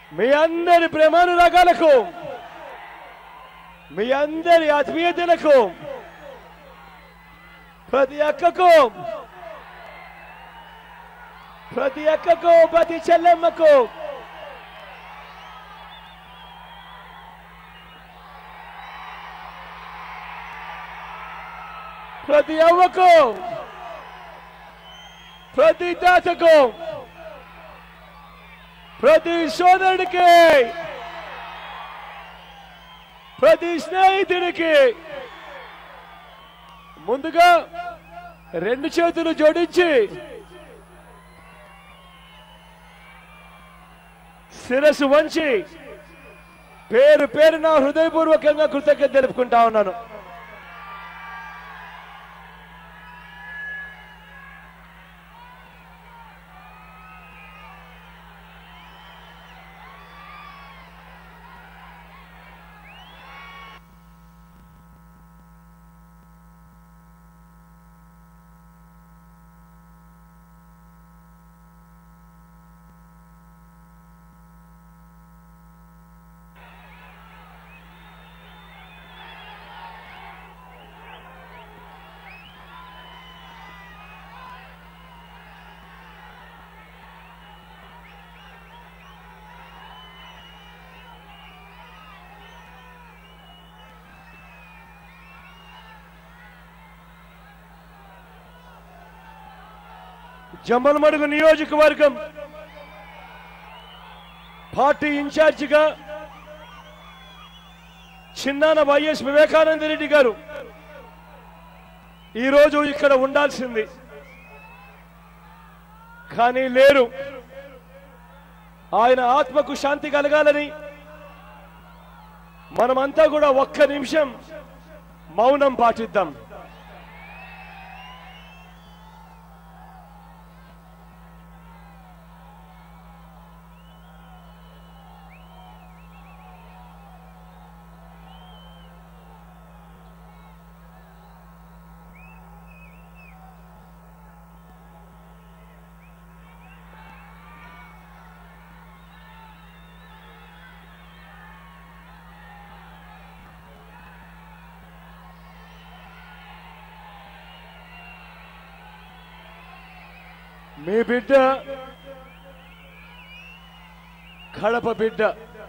మీ అందరి ప్రేమానురాగాలకు మీ అందరి ఆత్మీయతలకు ప్రతి అక్కకు ప్రతి అక్కకు ప్రతి చెల్లెమ్మకు ప్రతి అవ్వకు ప్రతి తాతకు ప్రతి సోదరుడికి ప్రతి స్నేహితుడికి ముందుగా రెండు చేతులు జోడించి శిరస్సు వంచి పేరు పేరు నా హృదయపూర్వకంగా కృతజ్ఞత తెలుపుకుంటా ఉన్నాను జమ్మలమడుగు నియోజకవర్గం పార్టీ ఇన్ఛార్జిగా చిన్నాన వైఎస్ వివేకానంద రెడ్డి గారు ఈరోజు ఇక్కడ ఉండాల్సింది కానీ లేరు ఆయన ఆత్మకు శాంతి కలగాలని మనమంతా కూడా ఒక్క నిమిషం మౌనం పాటిద్దాం మీ బిడ్డ కడప బిడ్డ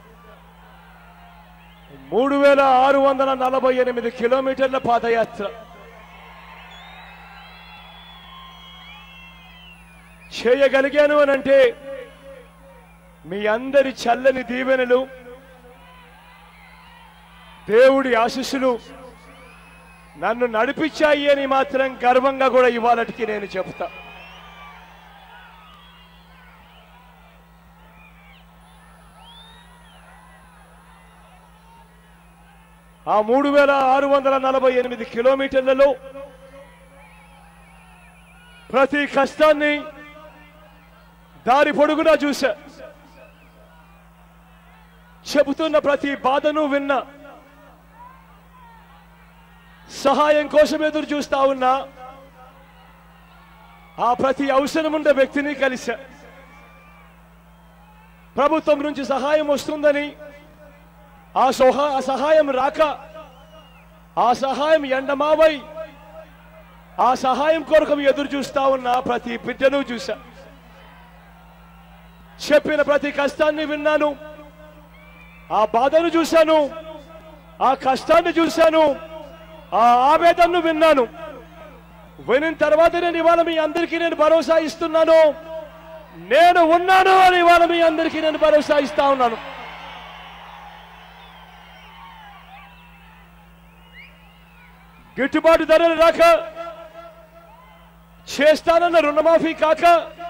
మూడు వేల ఆరు వందల నలభై ఎనిమిది కిలోమీటర్ల పాదయాత్ర చేయగలిగాను అని అంటే మీ అందరి చల్లని దీవెనలు దేవుడి ఆశీస్సులు నన్ను నడిపించాయి అని మాత్రం గర్వంగా కూడా ఇవాళటికి నేను చెప్తా ఆ మూడు వేల ఆరు వందల నలభై ఎనిమిది కిలోమీటర్లలో ప్రతి కష్టాన్ని దారి పొడుగునా చూశా చెబుతున్న ప్రతి బాధను విన్నా సహాయం కోసం ఎదురు చూస్తా ఉన్నా ఆ ప్రతి అవసరం ఉన్న వ్యక్తిని కలిసా ప్రభుత్వం నుంచి సహాయం వస్తుందని ఆ సోహా ఆ సహాయం రాక ఆ సహాయం ఎండమావై ఆ సహాయం కొరకు ఎదురు చూస్తా ఉన్న ప్రతి బిడ్డను చూశా చెప్పిన ప్రతి కష్టాన్ని విన్నాను ఆ బాధను చూశాను ఆ కష్టాన్ని చూశాను ఆ ఆవేదనను విన్నాను వినిన తర్వాత నేను ఇవాళ మీ అందరికీ నేను భరోసా ఇస్తున్నాను నేను ఉన్నాను అని ఇవాళ మీ అందరికీ నేను భరోసా ఇస్తా ఉన్నాను గిట్టుబాటు ధరలు రాక చేస్తానన్న రుణమాఫీ కాక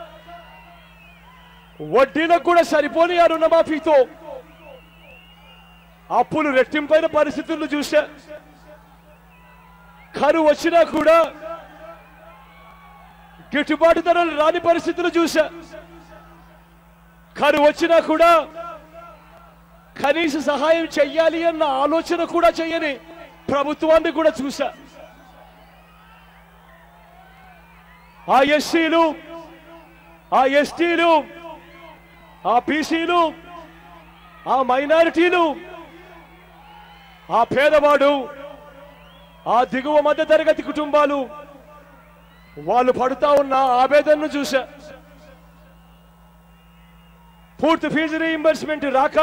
వడ్డీలకు కూడా సరిపోని ఆ రుణమాఫీతో అప్పులు రెట్టింపైన పరిస్థితులను చూశా కరువు వచ్చినా కూడా గిట్టుబాటు ధరలు రాని పరిస్థితులు చూశా కరువు వచ్చినా కూడా కనీస సహాయం చెయ్యాలి అన్న ఆలోచన కూడా చెయ్యని ప్రభుత్వాన్ని కూడా చూశా ఆ ఎస్సీలు ఆ ఎస్టీలు ఆ బీసీలు ఆ మైనారిటీలు ఆ పేదవాడు ఆ దిగువ మధ్య తరగతి కుటుంబాలు వాళ్ళు పడుతా ఉన్న ఆవేదనను చూశా పూర్తి ఫీజు రీయింబర్స్మెంట్ రాక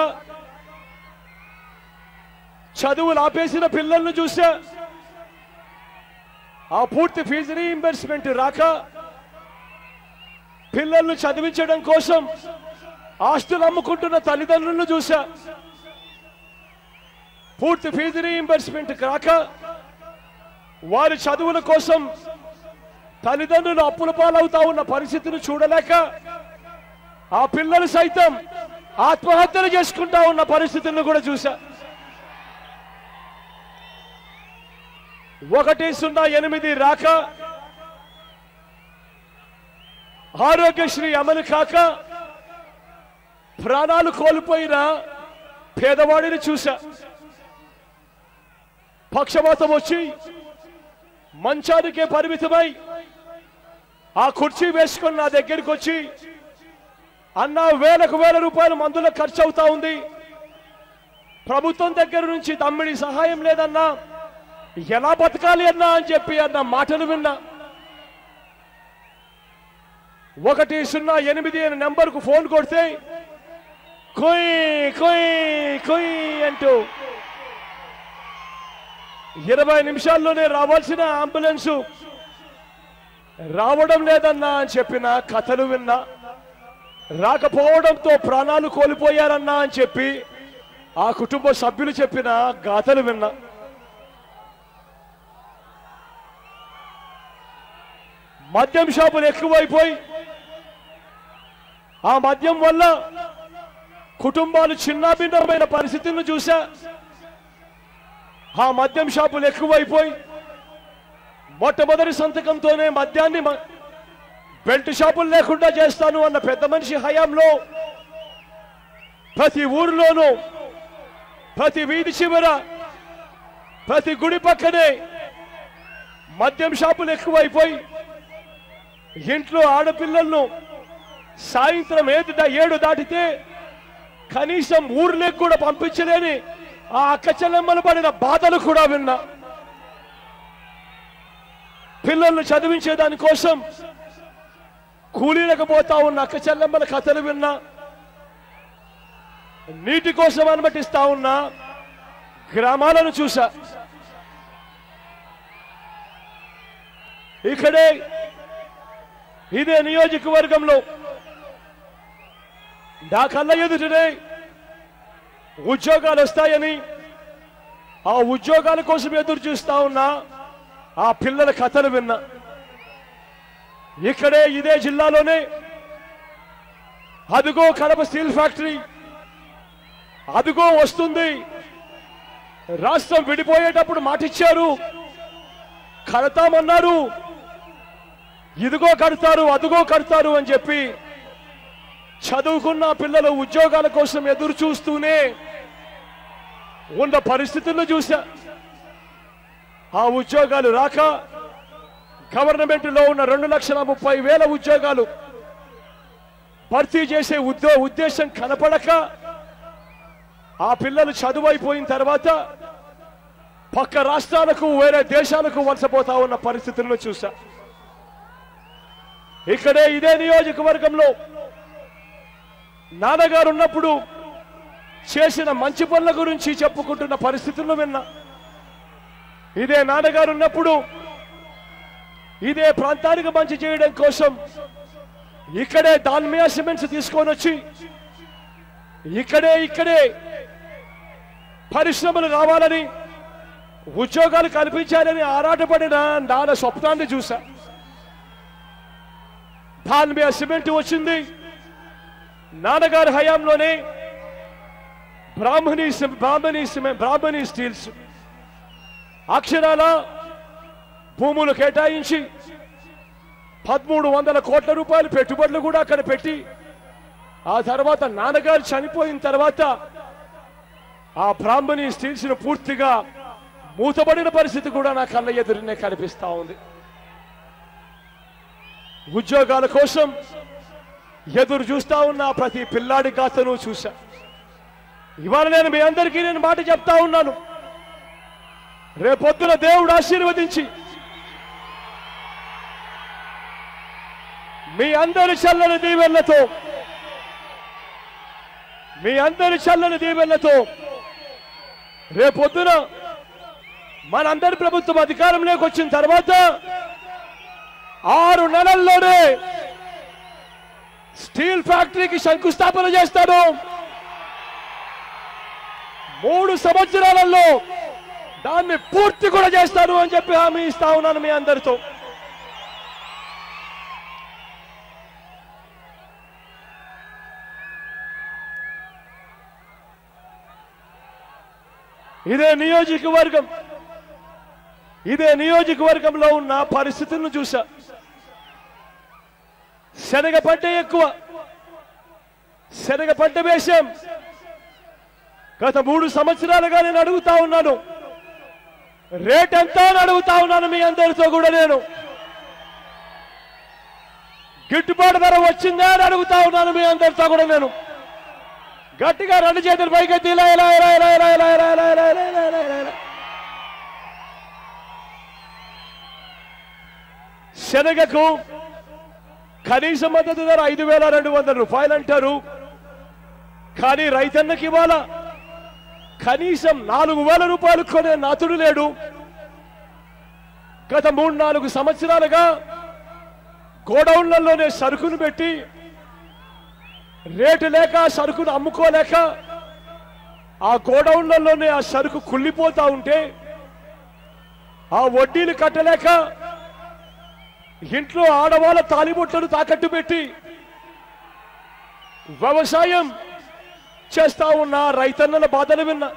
చదువులు ఆపేసిన పిల్లలను చూసా ఆ పూర్తి ఫీజు రీయింబర్స్మెంట్ రాక పిల్లల్ని చదివించడం కోసం ఆస్తులు అమ్ముకుంటున్న తల్లిదండ్రులను చూసా పూర్తి ఫీజు రీయింబర్స్మెంట్ రాక వారి చదువుల కోసం తల్లిదండ్రులు అప్పుల పాలవుతా ఉన్న పరిస్థితిని చూడలేక ఆ పిల్లలు సైతం ఆత్మహత్యలు చేసుకుంటా ఉన్న పరిస్థితులను కూడా చూసా ఒకటి సున్నా ఎనిమిది రాక ఆరోగ్యశ్రీ అమలు కాక ప్రాణాలు కోల్పోయిన పేదవాడిని చూశా పక్షపాతం వచ్చి మంచానికే పరిమితమై ఆ కుర్చీ వేసుకొని నా దగ్గరికి వచ్చి అన్న వేలకు వేల రూపాయలు మందులో ఖర్చు అవుతా ఉంది ప్రభుత్వం దగ్గర నుంచి తమ్మిడి సహాయం లేదన్నా ఎలా బతకాలి అన్నా అని చెప్పి అన్న మాటలు విన్నా ఒకటి సున్నా ఎనిమిది అనే నెంబర్కు ఫోన్ కొడితే కొయ్ కొయ్ కొయ్ అంటూ ఇరవై నిమిషాల్లోనే రావాల్సిన అంబులెన్సు రావడం లేదన్నా అని చెప్పిన కథలు విన్నా రాకపోవడంతో ప్రాణాలు కోల్పోయారన్నా అని చెప్పి ఆ కుటుంబ సభ్యులు చెప్పిన గాథలు విన్నా మద్యం షాపులు ఎక్కువైపోయి ఆ మద్యం వల్ల కుటుంబాలు చిన్నాభిన్నమైన పరిస్థితులను చూసా ఆ మద్యం షాపులు ఎక్కువైపోయి మొట్టమొదటి సంతకంతోనే మద్యాన్ని మ- బెల్ట్ షాపులు లేకుండా చేస్తాను అన్న పెద్ద మనిషి హయాంలో ప్రతి ఊరిలోనూ ప్రతి వీధి చివర ప్రతి గుడి పక్కనే మద్యం షాపులు ఎక్కువైపోయి ఇంట్లో ఆడపిల్లలను సాయంత్రం ఏడు దా- ఏడు దాటితే కనీసం ఊర్లోకి కూడా పంపించలేని ఆ అక్క చెల్లెమ్మలు పడిన బాధలు కూడా విన్నా పిల్లల్ని చదివించే దానికోసం కూలీలకు పోతా ఉన్న అక్క చెల్లెమ్మల కథలు విన్నా నీటి కోసం అనుమతిస్తా ఉన్న గ్రామాలను చూసా ఇక్కడే ఇదే నియోజకవర్గంలో నా కళ్ళ ఎదుటనే ఉద్యోగాలు వస్తాయని ఆ ఉద్యోగాల కోసం ఎదురు చూస్తా ఉన్నా ఆ పిల్లల కథలు విన్నా ఇక్కడే ఇదే జిల్లాలోనే అదిగో కడప స్టీల్ ఫ్యాక్టరీ అదిగో వస్తుంది రాష్ట్రం విడిపోయేటప్పుడు మాటిచ్చారు కడతామన్నారు ఇదిగో కడతారు అదిగో కడతారు అని చెప్పి చదువుకున్న పిల్లలు ఉద్యోగాల కోసం ఎదురు చూస్తూనే ఉన్న పరిస్థితులను చూసా ఆ ఉద్యోగాలు రాక గవర్నమెంట్ లో ఉన్న రెండు లక్షల ముప్పై వేల ఉద్యోగాలు భర్తీ చేసే ఉద్యో ఉద్దేశం కనపడక ఆ పిల్లలు చదువు అయిపోయిన తర్వాత పక్క రాష్ట్రాలకు వేరే దేశాలకు వలసపోతా ఉన్న పరిస్థితులను చూసా ఇక్కడే ఇదే నియోజకవర్గంలో నాన్నగారు ఉన్నప్పుడు చేసిన మంచి పనుల గురించి చెప్పుకుంటున్న పరిస్థితులను విన్నా ఇదే నాన్నగారు ఉన్నప్పుడు ఇదే ప్రాంతానికి మంచి చేయడం కోసం ఇక్కడే దాల్మియా సిమెంట్స్ తీసుకొని వచ్చి ఇక్కడే ఇక్కడే పరిశ్రమలు రావాలని ఉద్యోగాలు కల్పించాలని ఆరాటపడిన నాన్న స్వప్నాన్ని చూసా దాల్మియా సిమెంట్ వచ్చింది నాన్నగారి హయాంలోనే బ్రాహ్మణి సిమె- బ్రాహ్మణి సిమె- బ్రాహ్మణి స్టీల్స్ అక్షరాల భూములు కేటాయించి పదమూడు వందల కోట్ల రూపాయల పెట్టుబడులు కూడా అక్కడ పెట్టి ఆ తర్వాత నాన్నగారు చనిపోయిన తర్వాత ఆ బ్రాహ్మణి స్టీల్స్ ను పూర్తిగా మూతబడిన పరిస్థితి కూడా నా కళ్ళ ఎదురునే కనిపిస్తా ఉంది ఉద్యోగాల కోసం ఎదురు చూస్తా ఉన్న ప్రతి పిల్లాడి గాథను చూశా ఇవాళ నేను మీ అందరికీ నేను మాట చెప్తా ఉన్నాను రేపొద్దున దేవుడు ఆశీర్వదించి మీ అందరి చల్లని దీవెనలతో మీ అందరి చల్లని దీవెనలతో రేపొద్దున మనందరి ప్రభుత్వం అధికారంలోకి వచ్చిన తర్వాత ఆరు నెలల్లోనే స్టీల్ ఫ్యాక్టరీకి శంకుస్థాపన చేస్తాను మూడు సంవత్సరాలలో దాన్ని పూర్తి కూడా చేస్తాను అని చెప్పి హామీ ఇస్తా ఉన్నాను మీ అందరితో ఇదే నియోజకవర్గం ఇదే నియోజకవర్గంలో ఉన్న పరిస్థితులను చూసా శనగ పంట ఎక్కువ శనగ పంట వేశాం గత మూడు సంవత్సరాలుగా నేను అడుగుతా ఉన్నాను రేట్ ఎంత అని అడుగుతా ఉన్నాను మీ అందరితో కూడా నేను గిట్టుబాటు ధర వచ్చిందా అని అడుగుతా ఉన్నాను మీ అందరితో కూడా నేను గట్టిగా రెండు చేతులు పైకెత్తి ఇలా ఇలా ఇలా ఇలా ఇలా ఇలా ఇలా ఇలా ఇలా ఇలా ఇలా ఇలా ఇలా ఇలా. శనగకు కనీస మద్దతు ధర ఐదు వేల రెండు వందల రూపాయలు అంటారు కానీ రైతన్నకి ఇవాళ కనీసం నాలుగు వేల రూపాయలు కొనే నాతుడు లేడు గత మూడు నాలుగు సంవత్సరాలుగా గోడౌన్లలోనే సరుకును పెట్టి రేటు లేక ఆ సరుకును అమ్ముకోలేక ఆ గోడౌన్లలోనే ఆ సరుకు కుళ్ళిపోతా ఉంటే ఆ వడ్డీలు కట్టలేక ఇంట్లో ఆడవాళ్ళ తాలిబొట్లను తాకట్టు పెట్టి వ్యవసాయం చేస్తా ఉన్న రైతన్నల బాధలు విన్నా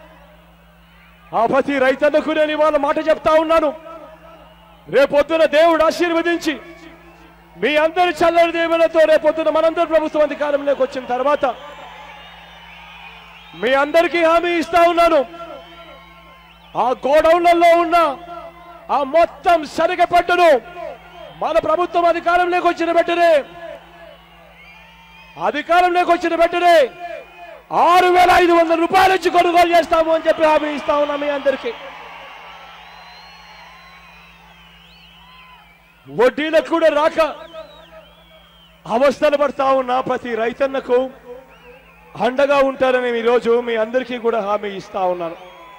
ఆ ప్రతి రైతన్నకు నేను ఇవాళ మాట చెప్తా ఉన్నాను రేపొద్దున దేవుడు ఆశీర్వదించి మీ అందరి చల్లని దేవులతో రేపొద్దున మనందరి ప్రభుత్వం అధికారంలోకి వచ్చిన తర్వాత మీ అందరికీ హామీ ఇస్తా ఉన్నాను ఆ గోడౌన్లలో ఉన్న ఆ మొత్తం శనగ పంటను మన ప్రభుత్వం అధికారంలోకి వచ్చిన వెంటనే అధికారంలోకి వచ్చిన వెంటనే ఆరు వేల ఐదు వందల రూపాయలు ఇచ్చి కొనుగోలు చేస్తాము అని చెప్పి హామీ ఇస్తా ఉన్నాం మీ అందరికీ వడ్డీలకు కూడా రాక అవస్థలు పడతా ఉన్న ప్రతి రైతన్నకు అండగా ఉంటారని ఈరోజు మీ అందరికీ కూడా హామీ ఇస్తా ఉన్నాను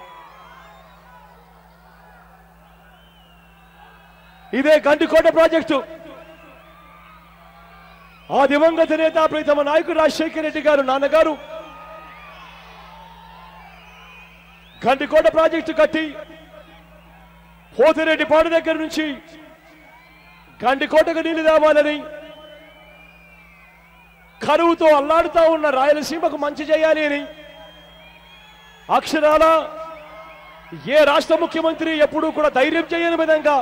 ఇదే గండికోట ప్రాజెక్టు ఆ దివంగత నేత ప్రీతమ నాయకుడు రాజశేఖర రెడ్డి గారు నాన్నగారు గండికోట ప్రాజెక్టు కట్టి పోతిరెడ్డి పాడు దగ్గర నుంచి గండికోటకు నీళ్లు తేవాలని కరువుతో అల్లాడుతా ఉన్న రాయలసీమకు మంచి చేయాలి అని అక్షరాల ఏ రాష్ట్ర ముఖ్యమంత్రి ఎప్పుడూ కూడా ధైర్యం చేయని విధంగా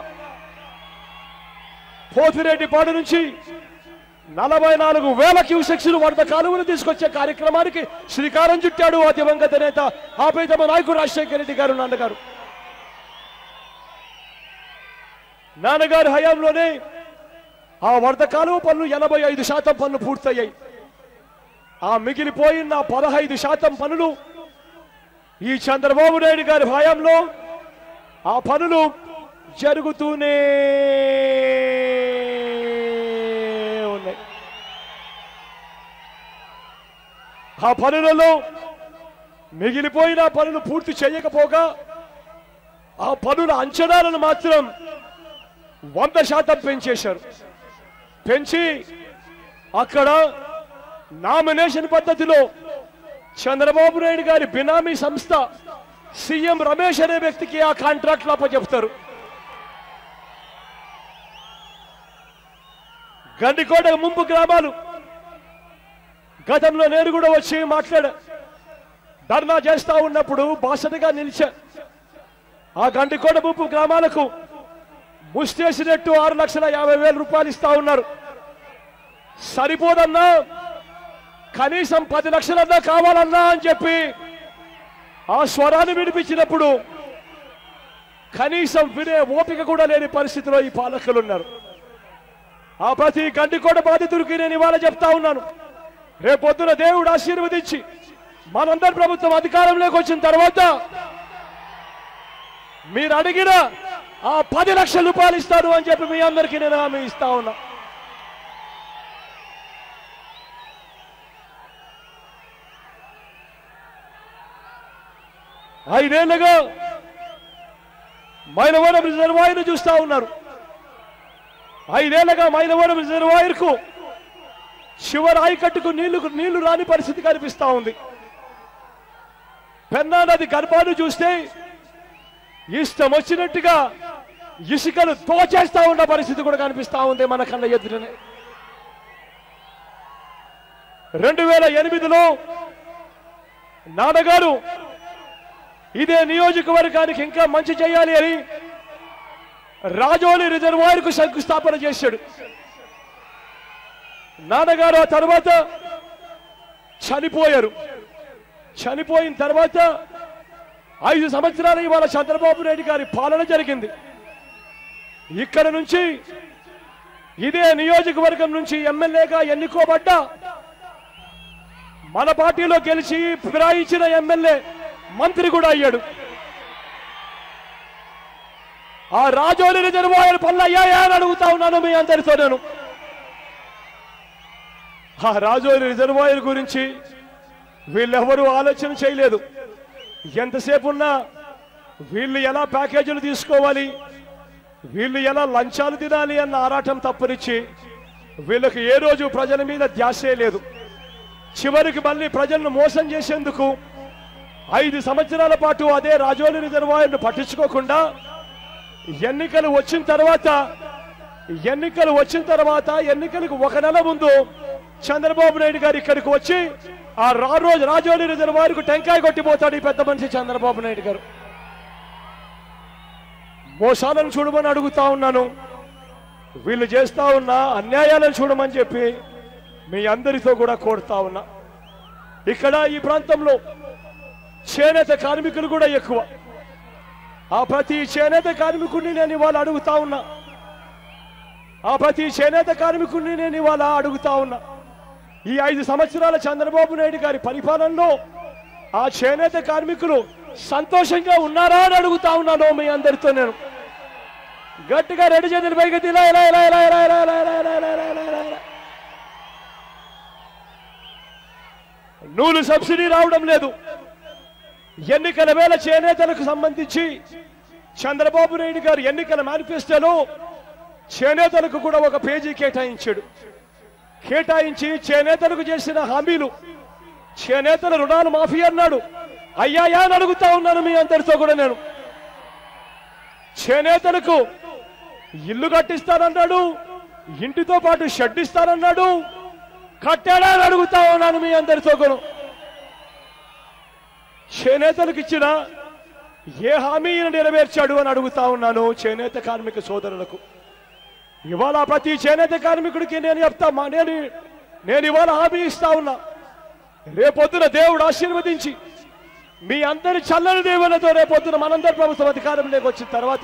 పోతిరెడ్డి పాడు నుంచి నలభై నాలుగు వేల క్యూసెక్స్లు వరద కాలువలు తీసుకొచ్చే కార్యక్రమానికి శ్రీకారం చుట్టాడు ఆ దివంగత నేత ఆపై తమ నాయకుడు రాజశేఖర రెడ్డి గారు నాన్నగారు నాన్నగారి హయాంలోనే ఆ వరద కాలువ పనులు ఎనభై ఐదు శాతం పనులు పూర్తయ్యాయి ఆ మిగిలిపోయిన పదహైదు శాతం పనులు ఈ చంద్రబాబు నాయుడు గారి హయాంలో ఆ పనులు జరుగుతూనే ఉన్నాయి ఆ పనులలో మిగిలిపోయిన పనులు పూర్తి చేయకపోగా ఆ పనుల అంచనాలను మాత్రం వంద శాతం పెంచేశారు పెంచి అక్కడ నామినేషన్ పద్ధతిలో చంద్రబాబు నాయుడు గారి బినామీ సంస్థ సీఎం రమేష్ అనే వ్యక్తికి ఆ కాంట్రాక్ట్లు అప్పచెప్తారు గండికోట ముంపు గ్రామాలు గతంలో నేను కూడా వచ్చి మాట్లాడా ధర్నా చేస్తా ఉన్నప్పుడు బాసటగా నిలిచా ఆ గండికోట ముంపు గ్రామాలకు ముష్టేసినట్టు ఆరు లక్షల యాభై వేల రూపాయలు ఇస్తా ఉన్నారు సరిపోదన్నా కనీసం పది లక్షలన్నా కావాలన్నా అని చెప్పి ఆ స్వరాన్ని వినిపించినప్పుడు కనీసం వినే ఓపిక కూడా లేని పరిస్థితిలో ఈ పాలకులు ఉన్నారు ఆ ప్రతి గండికోట బాధితుడికి నేను ఇవాళ చెప్తా ఉన్నాను రేపొద్దున దేవుడు ఆశీర్వదించి మనందరి ప్రభుత్వం అధికారంలోకి వచ్చిన తర్వాత మీరు అడిగిన ఆ పది లక్షల రూపాయలు ఇస్తాను అని చెప్పి మీ అందరికీ నేను హామీ ఇస్తా ఉన్నా ఐదేళ్లుగా మైలవరం రిజర్వాయర్ చూస్తా ఉన్నారు ఐదేళ్లుగా మైలవరం రిజర్వాయర్ కు చివరి ఆయకట్టుకు నీళ్లు నీళ్లు రాని పరిస్థితి కనిపిస్తా ఉంది పెన్నా నది గర్భాన్ని చూస్తే ఇష్టం వచ్చినట్టుగా ఇసుకలు తోచేస్తా ఉన్న పరిస్థితి కూడా కనిపిస్తా ఉంది మన కళ్ళ ఎదురునే రెండు వేల ఎనిమిదిలో నాన్నగారు ఇదే నియోజకవర్గానికి ఇంకా మంచి చేయాలి అని రాజోలి రిజర్వాయర్ కు శంకుస్థాపన చేశాడు నాన్నగారు ఆ తర్వాత చనిపోయారు చనిపోయిన తర్వాత ఐదు సంవత్సరాలు ఇవాళ చంద్రబాబు నాయుడు గారి పాలన జరిగింది ఇక్కడ నుంచి ఇదే నియోజకవర్గం నుంచి ఎమ్మెల్యేగా ఎన్నుకోబడ్డ మన పార్టీలో గెలిచి ఫిరాయించిన ఎమ్మెల్యే మంత్రి కూడా అయ్యాడు ఆ రాజోలి రిజర్వాయర్ పనులు అయ్యాయా అని అడుగుతా ఉన్నాను మీ అందరితో నేను ఆ రాజోలి రిజర్వాయర్ గురించి వీళ్ళెవరూ ఆలోచన చేయలేదు ఎంతసేపు ఉన్నా వీళ్ళు ఎలా ప్యాకేజీలు తీసుకోవాలి వీళ్ళు ఎలా లంచాలు తినాలి అన్న ఆరాటం తప్పనిచ్చి వీళ్ళకి ఏ రోజు ప్రజల మీద ధ్యాసే లేదు చివరికి మళ్ళీ ప్రజలను మోసం చేసేందుకు ఐదు సంవత్సరాల పాటు అదే రాజోలి రిజర్వాయర్ను పట్టించుకోకుండా ఎన్నికలు వచ్చిన తర్వాత ఎన్నికలు వచ్చిన తర్వాత ఎన్నికలకు ఒక నెల ముందు చంద్రబాబు నాయుడు గారు ఇక్కడికి వచ్చి ఆ రా రోజు రాజోలి రిజర్వాయర్కు టెంకాయ కొట్టిపోతాడు ఈ పెద్ద మనిషి చంద్రబాబు నాయుడు గారు మోసాలను చూడమని అడుగుతా ఉన్నాను వీళ్ళు చేస్తా ఉన్న అన్యాయాలను చూడమని చెప్పి మీ అందరితో కూడా కోరుతా ఉన్నా ఇక్కడ ఈ ప్రాంతంలో చేనేత కార్మికులు కూడా ఎక్కువ ఆ ప్రతి చేనేత కార్మికుడిని నేను ఇవాళ అడుగుతా ఉన్నా ఆ ప్రతి చేనేత కార్మికుడిని నేను ఇవాళ అడుగుతా ఉన్నా ఈ ఐదు సంవత్సరాల చంద్రబాబు నాయుడు గారి పరిపాలనలో ఆ చేనేత కార్మికులు సంతోషంగా ఉన్నారా అని అడుగుతా ఉన్నాను మీ అందరితో నేను గట్టిగా రెండు చేతులు పైకి ఇలా ఇలా ఇలా ఇలా ఇలా ఇలా ఇలా ఇలా ఇలా ఇలా ఇలా ఇలా ఇలా. నూలు సబ్సిడీ రావడం లేదు ఎన్నికల వేళ చేనేతలకు సంబంధించి చంద్రబాబు నాయుడు గారు ఎన్నికల మేనిఫెస్టోలో చేనేతలకు కూడా ఒక పేజీ కేటాయించాడు కేటాయించి చేనేతలకు చేసిన హామీలు చేనేతల రుణాలు మాఫీ అన్నాడు అయ్యాయా అని అడుగుతా ఉన్నాను మీ అందరితో కూడా నేను చేనేతలకు ఇల్లు కట్టిస్తానన్నాడు ఇంటితో పాటు షెడ్ ఇస్తానన్నాడు కట్టాడా అని అడుగుతా ఉన్నాను మీ అందరితో కూడా చేనేతలకు ఇచ్చిన ఏ హామీ ఈయన నెరవేర్చాడు అని అడుగుతా ఉన్నాను చేనేత కార్మిక సోదరులకు ఇవాళ ప్రతి చేనేత కార్మికుడికి నేను చెప్తా మా నేను నేను ఇవాళ హామీ ఇస్తా ఉన్నా రేపొద్దున దేవుడు ఆశీర్వదించి మీ అందరి చల్లని దేవులతో రేపొద్దున మనందరి ప్రభుత్వం అధికారంలోకి వచ్చిన తర్వాత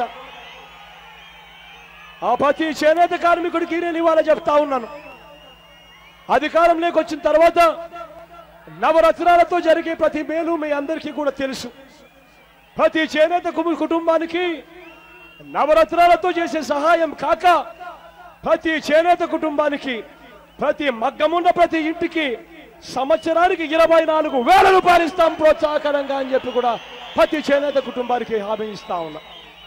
ఆ ప్రతి చేనేత కార్మికుడికి నేను ఇవాళ చెప్తా ఉన్నాను అధికారంలోకి వచ్చిన తర్వాత నవరత్నాలతో జరిగే ప్రతి మేలు మీ అందరికీ కూడా తెలుసు ప్రతి చేనేత కు- కుటుంబానికి నవరత్నాలతో చేసే సహాయం కాక ప్రతి చేనేత కుటుంబానికి ప్రతి మగ్గమున్న ప్రతి ఇంటికి సంవత్సరానికి ఇరవై నాలుగు వేల రూపాయలు ఇస్తాం ప్రోత్సాహకరంగా అని చెప్పి కూడా ప్రతి చేనేత కుటుంబానికి హామీ ఇస్తా ఉన్నా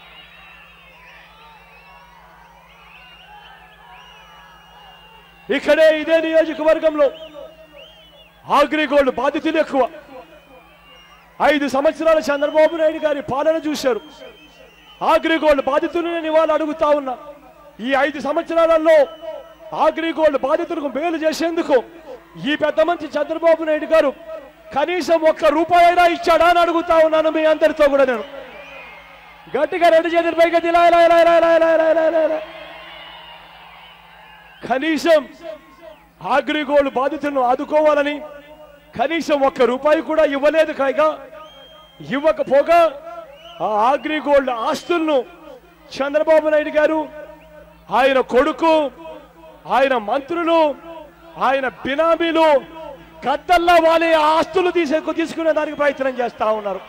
ఇక్కడే ఇదే నియోజకవర్గంలో అగ్రిగోల్డ్ బాధితులు ఎక్కువ ఐదు సంవత్సరాల చంద్రబాబు నాయుడు గారి పాలన చూశారు అగ్రిగోల్డ్ బాధితులను నేను ఇవాళ అడుగుతా ఉన్నా ఈ ఐదు సంవత్సరాలలో అగ్రిగోల్డ్ బాధితులకు మేలు చేసేందుకు ఈ పెద్ద మంచి చంద్రబాబు నాయుడు గారు కనీసం ఒక్క రూపాయి అయినా ఇచ్చాడా అని అడుగుతా ఉన్నాను మీ అందరితో కూడా నేను గట్టిగా రెండు చేతులు పైకి ఎత్తి ఇలా ఇలా ఇలా ఇలా ఇలా ఇలా ఇలా ఇలా ఇలా ఇలా. కనీసం అగ్రిగోల్డ్ బాధితులను ఆదుకోవాలని కనీసం ఒక్క రూపాయి కూడా ఇవ్వలేదు కాగా ఇవ్వకపోగా ఆ అగ్రిగోల్డ్ ఆస్తులను చంద్రబాబు నాయుడు గారు ఆయన కొడుకు ఆయన మంత్రులు ఆయన బినామీలు గద్దల్లా వాళ్ళే ఆ ఆస్తులు తీసే తీసుకునే దానికి ప్రయత్నం చేస్తా ఉన్నారు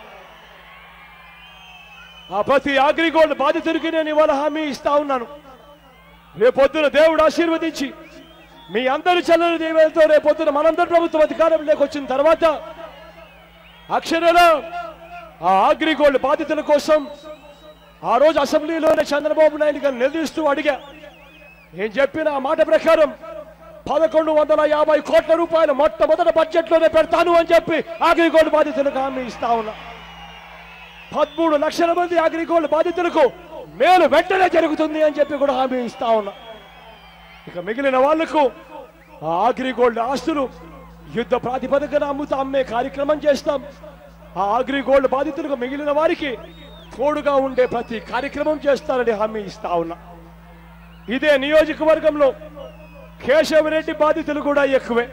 ఆ ప్రతి అగ్రిగోల్డ్ బాధితుడికి నేను ఇవాళ హామీ ఇస్తా ఉన్నాను రేపొద్దున దేవుడు ఆశీర్వదించి మీ అందరి చల్లని దేవులతో రేపొద్దున మనందరి ప్రభుత్వం అధికారంలోకి వచ్చిన తర్వాత అక్షరాల ఆ అగ్రిగోల్డ్ బాధితుల కోసం ఆ రోజు అసెంబ్లీలోనే చంద్రబాబు నాయుడు గారు నిలదీస్తూ అడిగా నేను చెప్పిన ఆ మాట ప్రకారం పదకొండు వందల యాభై కోట్ల రూపాయలు మొట్టమొదటి బడ్జెట్లోనే పెడతాను అని చెప్పి అగ్రిగోల్డ్ బాధితులకు హామీ ఇస్తా ఉన్నా పదమూడు లక్షల మంది అగ్రిగోల్డ్ బాధితులకు మేలు వెంటనే జరుగుతుంది అని చెప్పి కూడా హామీ ఇస్తా ఉన్నా ఇక మిగిలిన వాళ్లకు ఆ అగ్రిగోల్డ్ ఆస్తులు యుద్ధ ప్రాతిపదికన అమ్ముతా అమ్మే కార్యక్రమం చేస్తాం ఆ అగ్రిగోల్డ్ బాధితులకు మిగిలిన వారికి తోడుగా ఉండే ప్రతి కార్యక్రమం చేస్తానని హామీ ఇస్తా ఉన్నా ఇదే నియోజకవర్గంలో కేశవరెడ్డి బాధితులు కూడా ఎక్కువే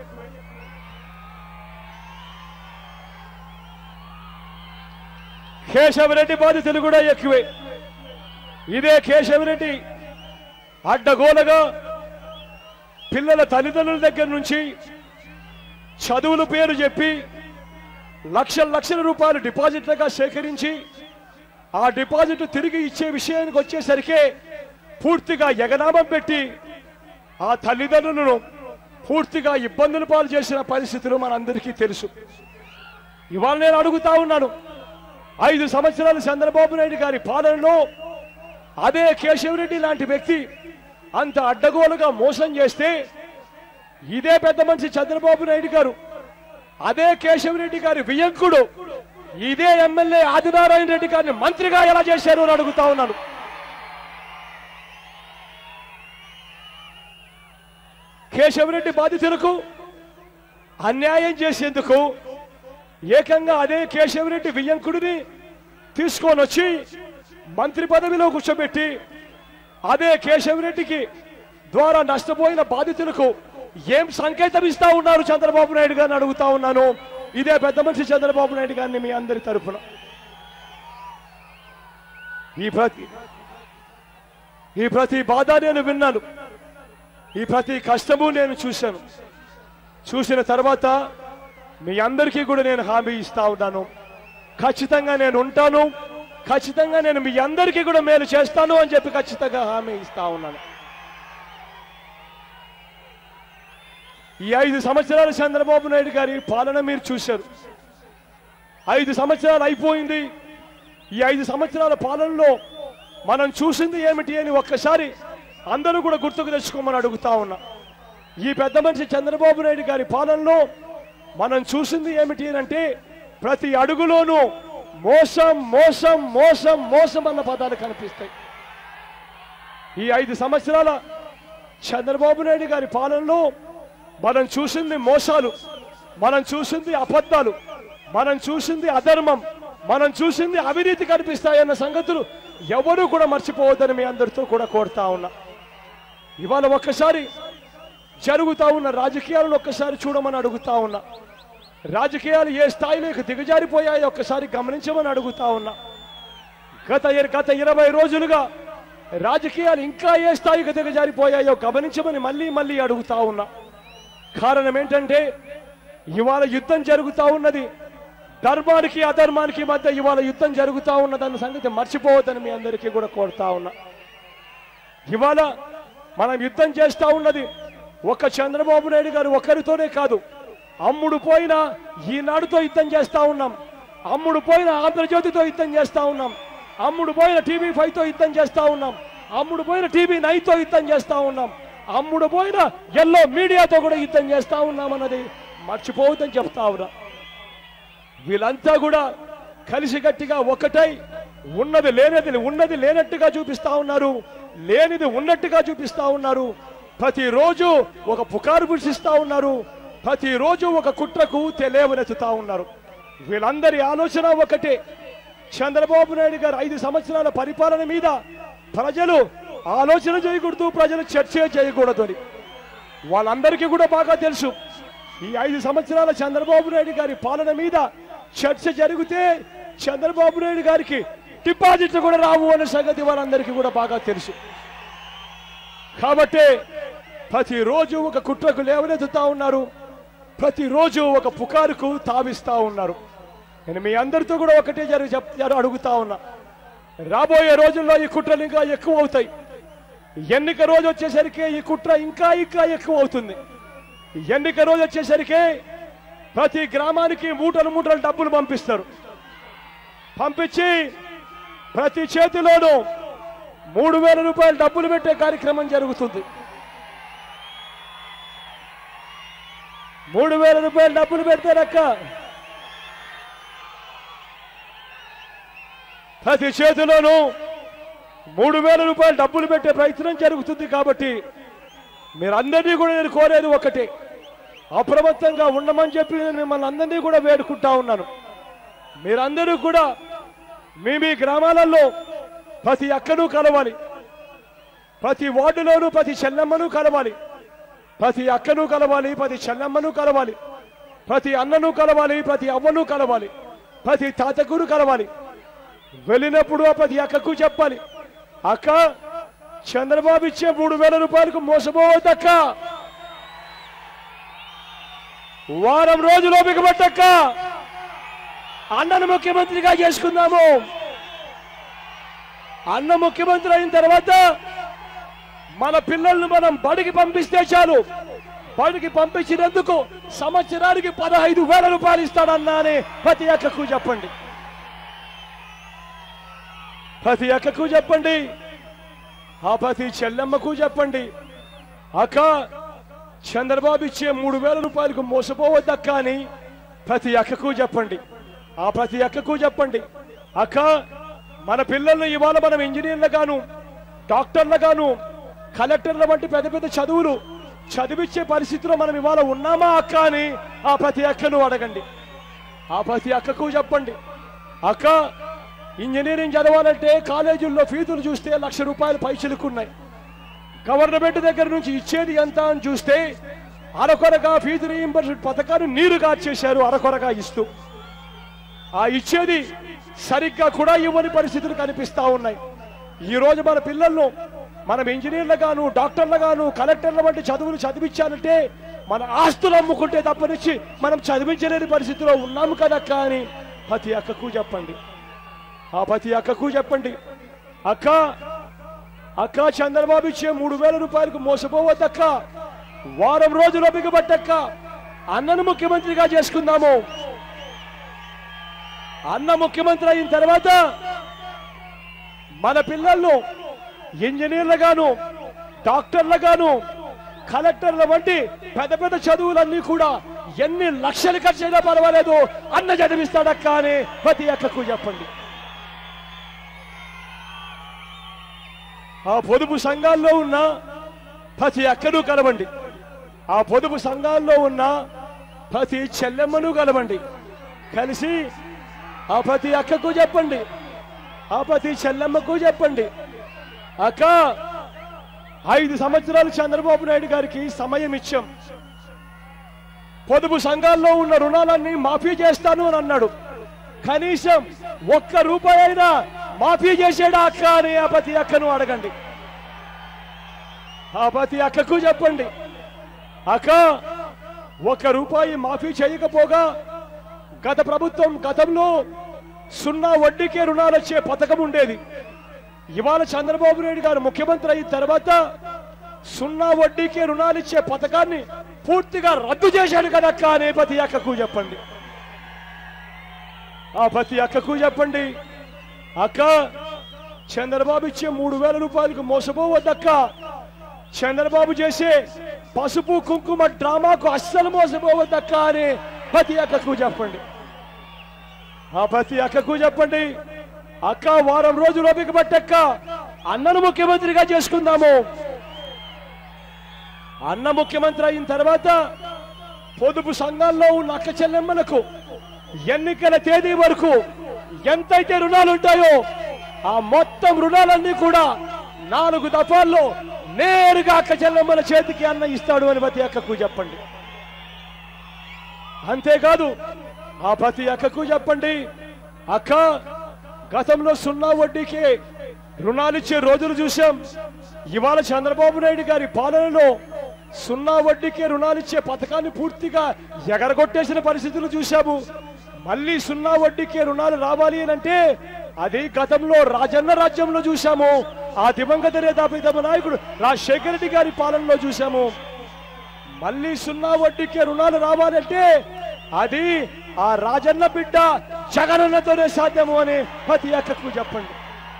కేశవరెడ్డి బాధితులు కూడా ఎక్కువే ఇదే కేశవరెడ్డి అడ్డగోలగా పిల్లల తల్లిదండ్రుల దగ్గర నుంచి చదువుల పేరు చెప్పి లక్షల లక్షల రూపాయలు డిపాజిట్లుగా సేకరించి ఆ డిపాజిట్ తిరిగి ఇచ్చే విషయానికి వచ్చేసరికి పూర్తిగా ఎగనామం పెట్టి ఆ తల్లిదండ్రులను పూర్తిగా ఇబ్బందులు పాలు చేసిన పరిస్థితులు మనందరికీ తెలుసు ఇవాళ నేను అడుగుతా ఉన్నాను ఐదు సంవత్సరాలు చంద్రబాబు నాయుడు గారి పాలనలో అదే కేశవరెడ్డి లాంటి వ్యక్తి అంత అడ్డగోలుగా మోసం చేస్తే ఇదే పెద్ద మనిషి చంద్రబాబు నాయుడు గారు అదే కేశవరెడ్డి గారి వియంకుడు ఇదే ఎమ్మెల్యే ఆదినారాయణ రెడ్డి గారిని మంత్రిగా ఎలా చేశారు అని అడుగుతా ఉన్నాను కేశవరెడ్డి బాధితులకు అన్యాయం చేసేందుకు ఏకంగా అదే కేశవరెడ్డి వియ్యంకుడిని తీసుకొని వచ్చి మంత్రి పదవిలో కూర్చోబెట్టి అదే కేశవరెడ్డికి ద్వారా నష్టపోయిన బాధితులకు ఏం సంకేతం ఇస్తా ఉన్నారు చంద్రబాబు నాయుడు గారిని అడుగుతా ఉన్నాను ఇదే పెద్ద మనిషి చంద్రబాబు నాయుడు గారిని మీ అందరి తరఫున ఈ ప్రతి ఈ ప్రతి బాధ నేను విన్నాను ఈ ప్రతి కష్టము నేను చూశాను చూసిన తర్వాత మీ అందరికీ కూడా నేను హామీ ఇస్తా ఉన్నాను ఖచ్చితంగా నేను ఉంటాను ఖచ్చితంగా నేను మీ అందరికీ కూడా మేలు చేస్తాను అని చెప్పి ఖచ్చితంగా హామీ ఇస్తా ఉన్నాను ఈ ఐదు సంవత్సరాలు చంద్రబాబు నాయుడు గారి పాలన మీరు చూశారు ఐదు సంవత్సరాలు అయిపోయింది ఈ ఐదు సంవత్సరాల పాలనలో మనం చూసింది ఏమిటి అని ఒక్కసారి అందరూ కూడా గుర్తుకు తెచ్చుకోమని అడుగుతా ఉన్నా ఈ పెద్ద మనిషి చంద్రబాబు నాయుడు గారి పాలనలో మనం చూసింది ఏమిటి అని అంటే ప్రతి అడుగులోనూ మోసం మోసం మోసం మోసం అన్న పదాలు కనిపిస్తాయి ఈ ఐదు సంవత్సరాల చంద్రబాబు నాయుడు గారి పాలనలో మనం చూసింది మోసాలు మనం చూసింది అబద్ధాలు మనం చూసింది అధర్మం మనం చూసింది అవినీతి కనిపిస్తాయన్న సంగతులు ఎవరూ కూడా మర్చిపోవద్దని మీ అందరితో కూడా కోరుతా ఉన్నా ఇవాళ ఒక్కసారి జరుగుతా ఉన్న రాజకీయాలను ఒక్కసారి చూడమని అడుగుతా ఉన్నా రాజకీయాలు ఏ స్థాయిలోకి దిగజారిపోయాయో ఒక్కసారి గమనించమని అడుగుతా ఉన్నా గత ఇర- గత ఇరవై రోజులుగా రాజకీయాలు ఇంకా ఏ స్థాయికి దిగజారిపోయాయో గమనించమని మళ్ళీ మళ్ళీ అడుగుతా ఉన్నా కారణం ఏంటంటే ఇవాళ యుద్ధం జరుగుతా ఉన్నది ధర్మానికి అధర్మానికి మధ్య ఇవాళ యుద్ధం జరుగుతా ఉన్నదన్న సంగతి మర్చిపోవద్దని మీ అందరికీ కూడా కోరుతా ఉన్నా ఇవాళ మనం యుద్ధం చేస్తా ఉన్నది ఒక్క చంద్రబాబు నాయుడు గారు ఒక్కరితోనే కాదు అమ్ముడు పోయిన ఈనాడుతో యుద్ధం చేస్తా ఉన్నాం అమ్ముడు పోయిన ఆంధ్రజ్యోతితో యుద్ధం చేస్తా ఉన్నాం అమ్ముడు పోయిన టీవీ ఫైవ్ తో యుద్ధం చేస్తా ఉన్నాం అమ్ముడు పోయిన టీవీ నైన్ తో యుద్ధం చేస్తా ఉన్నాం అమ్ముడు పోయిన ఎల్లో మీడియాతో కూడా యుద్ధం చేస్తా ఉన్నాం అన్నది మర్చిపోవద్దని చెప్తా ఉన్నా వీళ్ళంతా కూడా కలిసికట్టిగా ఒకటై ఉన్నది లేనిది ఉన్నది లేనట్టుగా చూపిస్తా ఉన్నారు లేనిది ఉన్నట్టుగా చూపిస్తా ఉన్నారు ప్రతిరోజు ఒక పుకారు పురుషిస్తా ఉన్నారు ప్రతిరోజు ఒక కుట్రకు తెలియవనెత్తుతా ఉన్నారు వీళ్ళందరి ఆలోచన ఒకటే చంద్రబాబు నాయుడు గారు ఐదు సంవత్సరాల పరిపాలన మీద ప్రజలు ఆలోచన చేయకూడదు ప్రజలు చర్చ చేయకూడదు అని వాళ్ళందరికీ కూడా బాగా తెలుసు ఈ ఐదు సంవత్సరాల చంద్రబాబు నాయుడు గారి పాలన మీద చర్చ జరిగితే చంద్రబాబు నాయుడు గారికి డిపాజిట్లు కూడా రావు అనే సంగతి వాళ్ళందరికీ కూడా బాగా తెలుసు కాబట్టి ప్రతిరోజు ఒక కుట్రకు లేవనెత్తుతా ఉన్నారు ప్రతిరోజు ఒక పుకారుకు తావిస్తా ఉన్నారు నేను మీ అందరితో కూడా ఒకటే జరుగు చెప్తారు అడుగుతా ఉన్నా రాబోయే రోజుల్లో ఈ కుట్రలు ఇంకా ఎక్కువ అవుతాయి ఎన్నిక రోజు వచ్చేసరికి ఈ కుట్ర ఇంకా ఇంకా ఎక్కువ అవుతుంది ఎన్నిక రోజు వచ్చేసరికి ప్రతి గ్రామానికి మూటలు మూటలు డబ్బులు పంపిస్తారు పంపించి ప్రతి చేతిలోనూ మూడు వేల రూపాయలు డబ్బులు పెట్టే కార్యక్రమం జరుగుతుంది మూడు వేల రూపాయలు డబ్బులు పెడతారక్క ప్రతి చేతిలోనూ మూడు వేల రూపాయలు డబ్బులు పెట్టే ప్రయత్నం జరుగుతుంది కాబట్టి మీరందరినీ కూడా నేను కోరేది ఒకటే అప్రమత్తంగా ఉండమని చెప్పి నేను మిమ్మల్ని అందరినీ కూడా వేడుకుంటా ఉన్నాను మీరందరూ కూడా మీ మీ గ్రామాలలో ప్రతి అక్కను కలవాలి ప్రతి వార్డులోనూ ప్రతి చెల్లమ్మను కలవాలి ప్రతి అక్కను కలవాలి ప్రతి చెల్లమ్మను కలవాలి ప్రతి అన్నను కలవాలి ప్రతి అవ్వను కలవాలి ప్రతి తాతకును కలవాలి వెళ్ళినప్పుడు ఆ ప్రతి అక్కకు చెప్పాలి అక్క చంద్రబాబు ఇచ్చే మూడు వేల రూపాయలకు మోసపోవద్దక్క వారం రోజులు బిగబట్టక్క అన్నను ముఖ్యమంత్రిగా చేసుకుందాము అన్న ముఖ్యమంత్రి అయిన తర్వాత మన పిల్లల్ని మనం బడికి పంపిస్తే చాలు బడికి పంపించినందుకు సంవత్సరానికి పదహైదు వేల రూపాయలు ఇస్తాడన్నా అని ప్రతి అక్కకు చెప్పండి ప్రతి అక్కకు చెప్పండి ఆ ప్రతి చెల్లెమ్మకు చెప్పండి అక్క చంద్రబాబు ఇచ్చే మూడు వేల రూపాయలకు మోసపోవద్దక్క అని ప్రతి అక్కకు చెప్పండి ఆ ప్రతి అక్కకు చెప్పండి అక్క మన పిల్లల్ని ఇవాళ మనం ఇంజనీర్లుగాను డాక్టర్లుగాను కలెక్టర్ల వంటి పెద్ద పెద్ద చదువులు చదివించే పరిస్థితిలో మనం ఇవాళ ఉన్నామా అక్క అని ఆ ప్రతి అక్కను అడగండి ఆ ప్రతి అక్కకు చెప్పండి అక్క ఇంజనీరింగ్ చదవాలంటే కాలేజీల్లో ఫీజులు చూస్తే లక్ష రూపాయలు పైసలుకున్నాయి గవర్నమెంట్ దగ్గర నుంచి ఇచ్చేది ఎంత అని చూస్తే అరకొరగా ఫీజు రీయింబర్స్మెంట్ పథకాన్ని నీరు కాచేశారు అరకొరగా ఇస్తూ ఆ ఇచ్చేది సరిగ్గా కూడా ఇవ్వని పరిస్థితులు కనిపిస్తా ఉన్నాయి ఈ రోజు మన పిల్లలను మనం ఇంజనీర్లుగాను డాక్టర్లుగాను కలెక్టర్ల వంటి చదువులు చదివించాలంటే మన ఆస్తులు అమ్ముకుంటే తప్పనిచ్చి మనం చదివించలేని పరిస్థితిలో ఉన్నాము కదక్క అని ప్రతి అక్కకు చెప్పండి ఆ ప్రతి అక్కకు చెప్పండి అక్క అక్క చంద్రబాబు ఇచ్చే మూడు వేల రూపాయలకు మోసపోవద్దక్క వారం రోజులు బిగబట్టక్క అన్నను ముఖ్యమంత్రిగా చేసుకుందాము అన్న ముఖ్యమంత్రి అయిన తర్వాత మన పిల్లలను ఇంజనీర్లుగాను డాక్టర్లుగాను కలెక్టర్ల వంటి పెద్ద పెద్ద చదువులన్నీ కూడా ఎన్ని లక్షలు ఖర్చైనా పర్వాలేదు అన్న చదివిస్తాడక్క అని ప్రతి అక్కకు చెప్పండి ఆ పొదుపు సంఘాల్లో ఉన్న ప్రతి అక్కను కలవండి ఆ పొదుపు సంఘాల్లో ఉన్న ప్రతి చెల్లెమ్మను కలవండి కలిసి ఆ ప్రతి అక్కకు చెప్పండి ఆ ప్రతి చెల్లెమ్మకు చెప్పండి అక్క ఐదు సంవత్సరాలు చంద్రబాబు నాయుడు గారికి సమయం ఇచ్చాం పొదుపు సంఘాల్లో ఉన్న రుణాలన్నీ మాఫీ చేస్తాను అని అన్నాడు కనీసం ఒక్క రూపాయి అయినా మాఫీ చేసాడా అక్క అని ఆ ప్రతి అక్కను అడగండి ఆ ప్రతి అక్కకు చెప్పండి అక్క ఒక్క రూపాయి మాఫీ చేయకపోగా గత ప్రభుత్వం గతంలో సున్నా వడ్డీకే రుణాలు వచ్చే పథకం ఉండేది ఇవాళ చంద్రబాబు నాయుడు గారు ముఖ్యమంత్రి అయిన తర్వాత సున్నా వడ్డీకే రుణాలు ఇచ్చే పథకాన్ని పూర్తిగా రద్దు చేశాడు కదక్క అనే ప్రతి అక్కకు చెప్పండి ఆ ప్రతి అక్కకు చెప్పండి అక్క చంద్రబాబు ఇచ్చే మూడు వేల రూపాయలకు మోసపోవద్దక్క చంద్రబాబు చేసే పసుపు కుంకుమ డ్రామాకు అస్సలు మోసపోవద్దక్క అని ప్రతి అక్కకు చెప్పండి ఆ ప్రతి అక్కకు చెప్పండి అక్క వారం రోజులు ఓపిక పట్టక్క అన్నను ముఖ్యమంత్రిగా చేసుకుందాము అన్న ముఖ్యమంత్రి అయిన తర్వాత పొదుపు సంఘాల్లో ఉన్న అక్క చెల్లెమ్మలకు ఎన్నికల తేదీ వరకు ఎంతైతే రుణాలు ఉంటాయో ఆ మొత్తం రుణాలన్నీ కూడా నాలుగు దఫాల్లో నేరుగా అక్క చెల్లెమ్మల చేతికి అన్న ఇస్తాడు అని ప్రతి అక్కకు చెప్పండి అంతేకాదు ఆ ప్రతి అక్కకు చెప్పండి అక్క గతంలో సున్నా వడ్డీకి రుణాలిచ్చే రోజులు చూశాం ఇవాళ చంద్రబాబు నాయుడు గారి పాలనలో సున్నా వడ్డీకే రుణాలు ఇచ్చే పథకాన్ని పూర్తిగా ఎగరగొట్టేసిన పరిస్థితులు చూశాము మళ్ళీ సున్నా వడ్డీకే రుణాలు రావాలి అని అంటే అది గతంలో రాజన్న రాజ్యంలో చూశాము ఆ దివంగత నేత ప్రీతమ నాయకుడు రాజశేఖర రెడ్డి గారి పాలనలో చూశాము మళ్ళీ సున్నా వడ్డీకే రుణాలు రావాలంటే అది ఆ రాజన్న బిడ్డ జగనన్నతోనే సాధ్యము అని ప్రతి అక్కకు చెప్పండి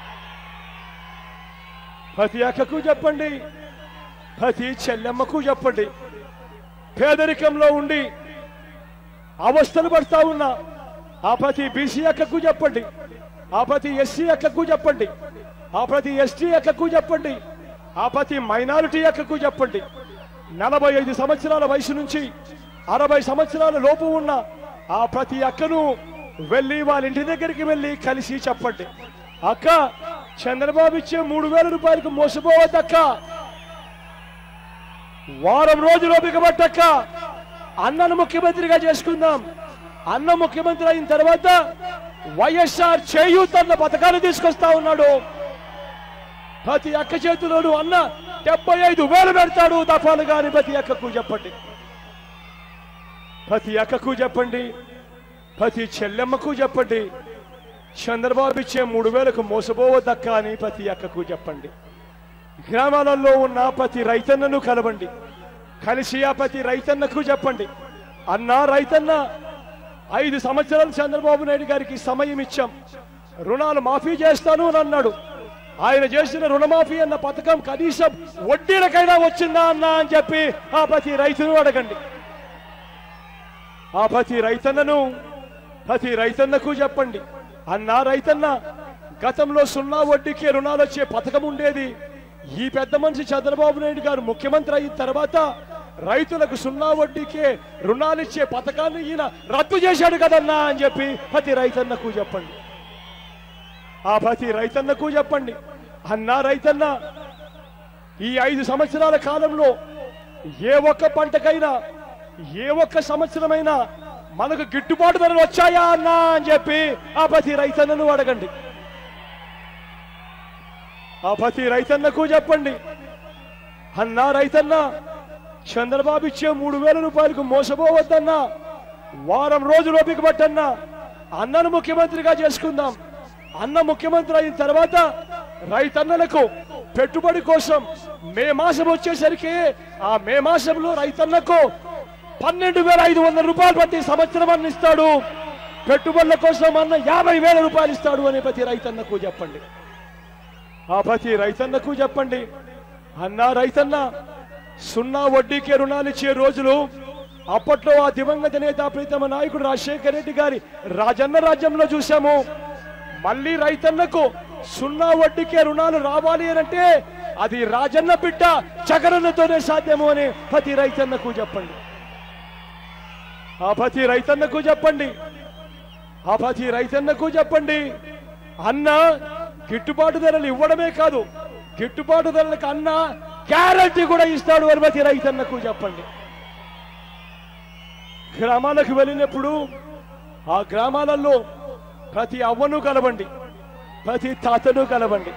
ప్రతి అక్కకు చెప్పండి ప్రతి చెల్లెమ్మకు చెప్పండి పేదరికంలో ఉండి అవస్థలు పడతా ఉన్నా ఆ ప్రతి బీసీ అక్కకు చెప్పండి ఆ ప్రతి ఎస్సీ అక్కకు చెప్పండి ఆ ప్రతి ఎస్టీ అక్కకు చెప్పండి ఆ ప్రతి మైనారిటీ అక్కకు చెప్పండి నలభై ఐదు సంవత్సరాల వయసు నుంచి అరవై సంవత్సరాల లోపు ఉన్న ఆ ప్రతి అక్కను వెళ్ళి వాళ్ళ ఇంటి దగ్గరికి వెళ్ళి కలిసి చెప్పండి అక్క చంద్రబాబు ఇచ్చే మూడు వేల రూపాయలకు మోసపోవద్దక్క వారం రోజులు ఓపిక పట్టక్క అన్నను ముఖ్యమంత్రిగా చేసుకుందాం అన్న ముఖ్యమంత్రి అయిన తర్వాత వైఎస్ఆర్ చేయూత్ అన్న పథకాన్ని తీసుకొస్తా ఉన్నాడు ప్రతి అక్క చేతిలోను అన్న డెబ్బై ఐదు వేలు పెడతాడు దఫాలు గాని ప్రతి అక్కకు చెప్పండి ప్రతి అక్కకు చెప్పండి ప్రతి చెల్లెమ్మకు చెప్పండి చంద్రబాబు ఇచ్చే మూడు వేలకు మోసపోవద్దక్క అని ప్రతి అక్కకు చెప్పండి గ్రామాలలో ఉన్న ప్రతి రైతన్నను కలవండి కలిసి ఆ ప్రతి రైతన్నకు చెప్పండి అన్నా రైతన్న ఐదు సంవత్సరాలు చంద్రబాబు నాయుడు గారికి సమయం ఇచ్చాం రుణాలు మాఫీ చేస్తాను అని అన్నాడు ఆయన చేసిన రుణమాఫీ అన్న పథకం కనీసం వడ్డీలకైనా వచ్చిందా అన్నా అని చెప్పి ఆ ప్రతి రైతును అడగండి ఆ ప్రతి రైతన్నను ప్రతి రైతన్నకు చెప్పండి అన్నా రైతన్న గతంలో సున్నా వడ్డీకి రుణాలు వచ్చే పథకం ఉండేది ఈ పెద్ద మనిషి చంద్రబాబు నాయుడు గారు ముఖ్యమంత్రి అయిన తర్వాత రైతులకు సున్నా వడ్డీకే రుణాలు ఇచ్చే పథకాన్ని ఈయన రద్దు చేశాడు కదన్నా అని చెప్పి ప్రతి రైతన్నకు చెప్పండి ఆ ప్రతి రైతన్నకు చెప్పండి అన్నా రైతన్న ఈ ఐదు సంవత్సరాల కాలంలో ఏ ఒక్క పంటకైనా ఏ ఒక్క సంవత్సరమైనా మనకు గిట్టుబాటు ధరలు వచ్చాయా అన్నా అని చెప్పి ఆ ప్రతి రైతన్నను అడగండి ఆ ప్రతి రైతన్నకు చెప్పండి అన్నా రైతన్న చంద్రబాబు ఇచ్చే మూడు వేల రూపాయలకు మోసపోవద్దన్నా వారం రోజులు ఓపిక పట్టన్నా అన్నను ముఖ్యమంత్రిగా చేసుకుందాం అన్న ముఖ్యమంత్రి అయిన తర్వాత రైతన్నలకు పెట్టుబడి కోసం మే మాసం వచ్చేసరికి ఆ మే మాసంలో రైతన్నకు పన్నెండు వేల ఐదు వందల రూపాయలు ప్రతి సంవత్సరం అన్న ఇస్తాడు పెట్టుబడుల కోసం అన్న యాభై వేల రూపాయలు ఇస్తాడు అని ప్రతి రైతన్నకు చెప్పండి ఆ ప్రతి రైతన్నకు చెప్పండి అన్నా రైతన్న సున్నా వడ్డీకే రుణాలు ఇచ్చే రోజులు అప్పట్లో ఆ దివంగత నేత ప్రీతమ నాయకుడు రాజశేఖర రెడ్డి గారి రాజన్న రాజ్యంలో చూశాము మళ్ళీ రైతన్నకు సున్నా వడ్డీకే రుణాలు రావాలి అని అంటే అది రాజన్న బిడ్డ చగరన్నతోనే సాధ్యము అని ప్రతి రైతన్నకు చెప్పండి ఆ ప్రతి రైతన్నకు చెప్పండి ఆ ప్రతి రైతన్నకు చెప్పండి అన్న గిట్టుబాటు ధరలు ఇవ్వడమే కాదు గిట్టుబాటు ధరలకు అన్న గ్యారంటీ కూడా ఇస్తాడు అని ప్రతి రైతన్నకు చెప్పండి గ్రామాలకు వెళ్ళినప్పుడు ఆ గ్రామాలలో ప్రతి అవ్వను కలవండి ప్రతి తాతను కలవండి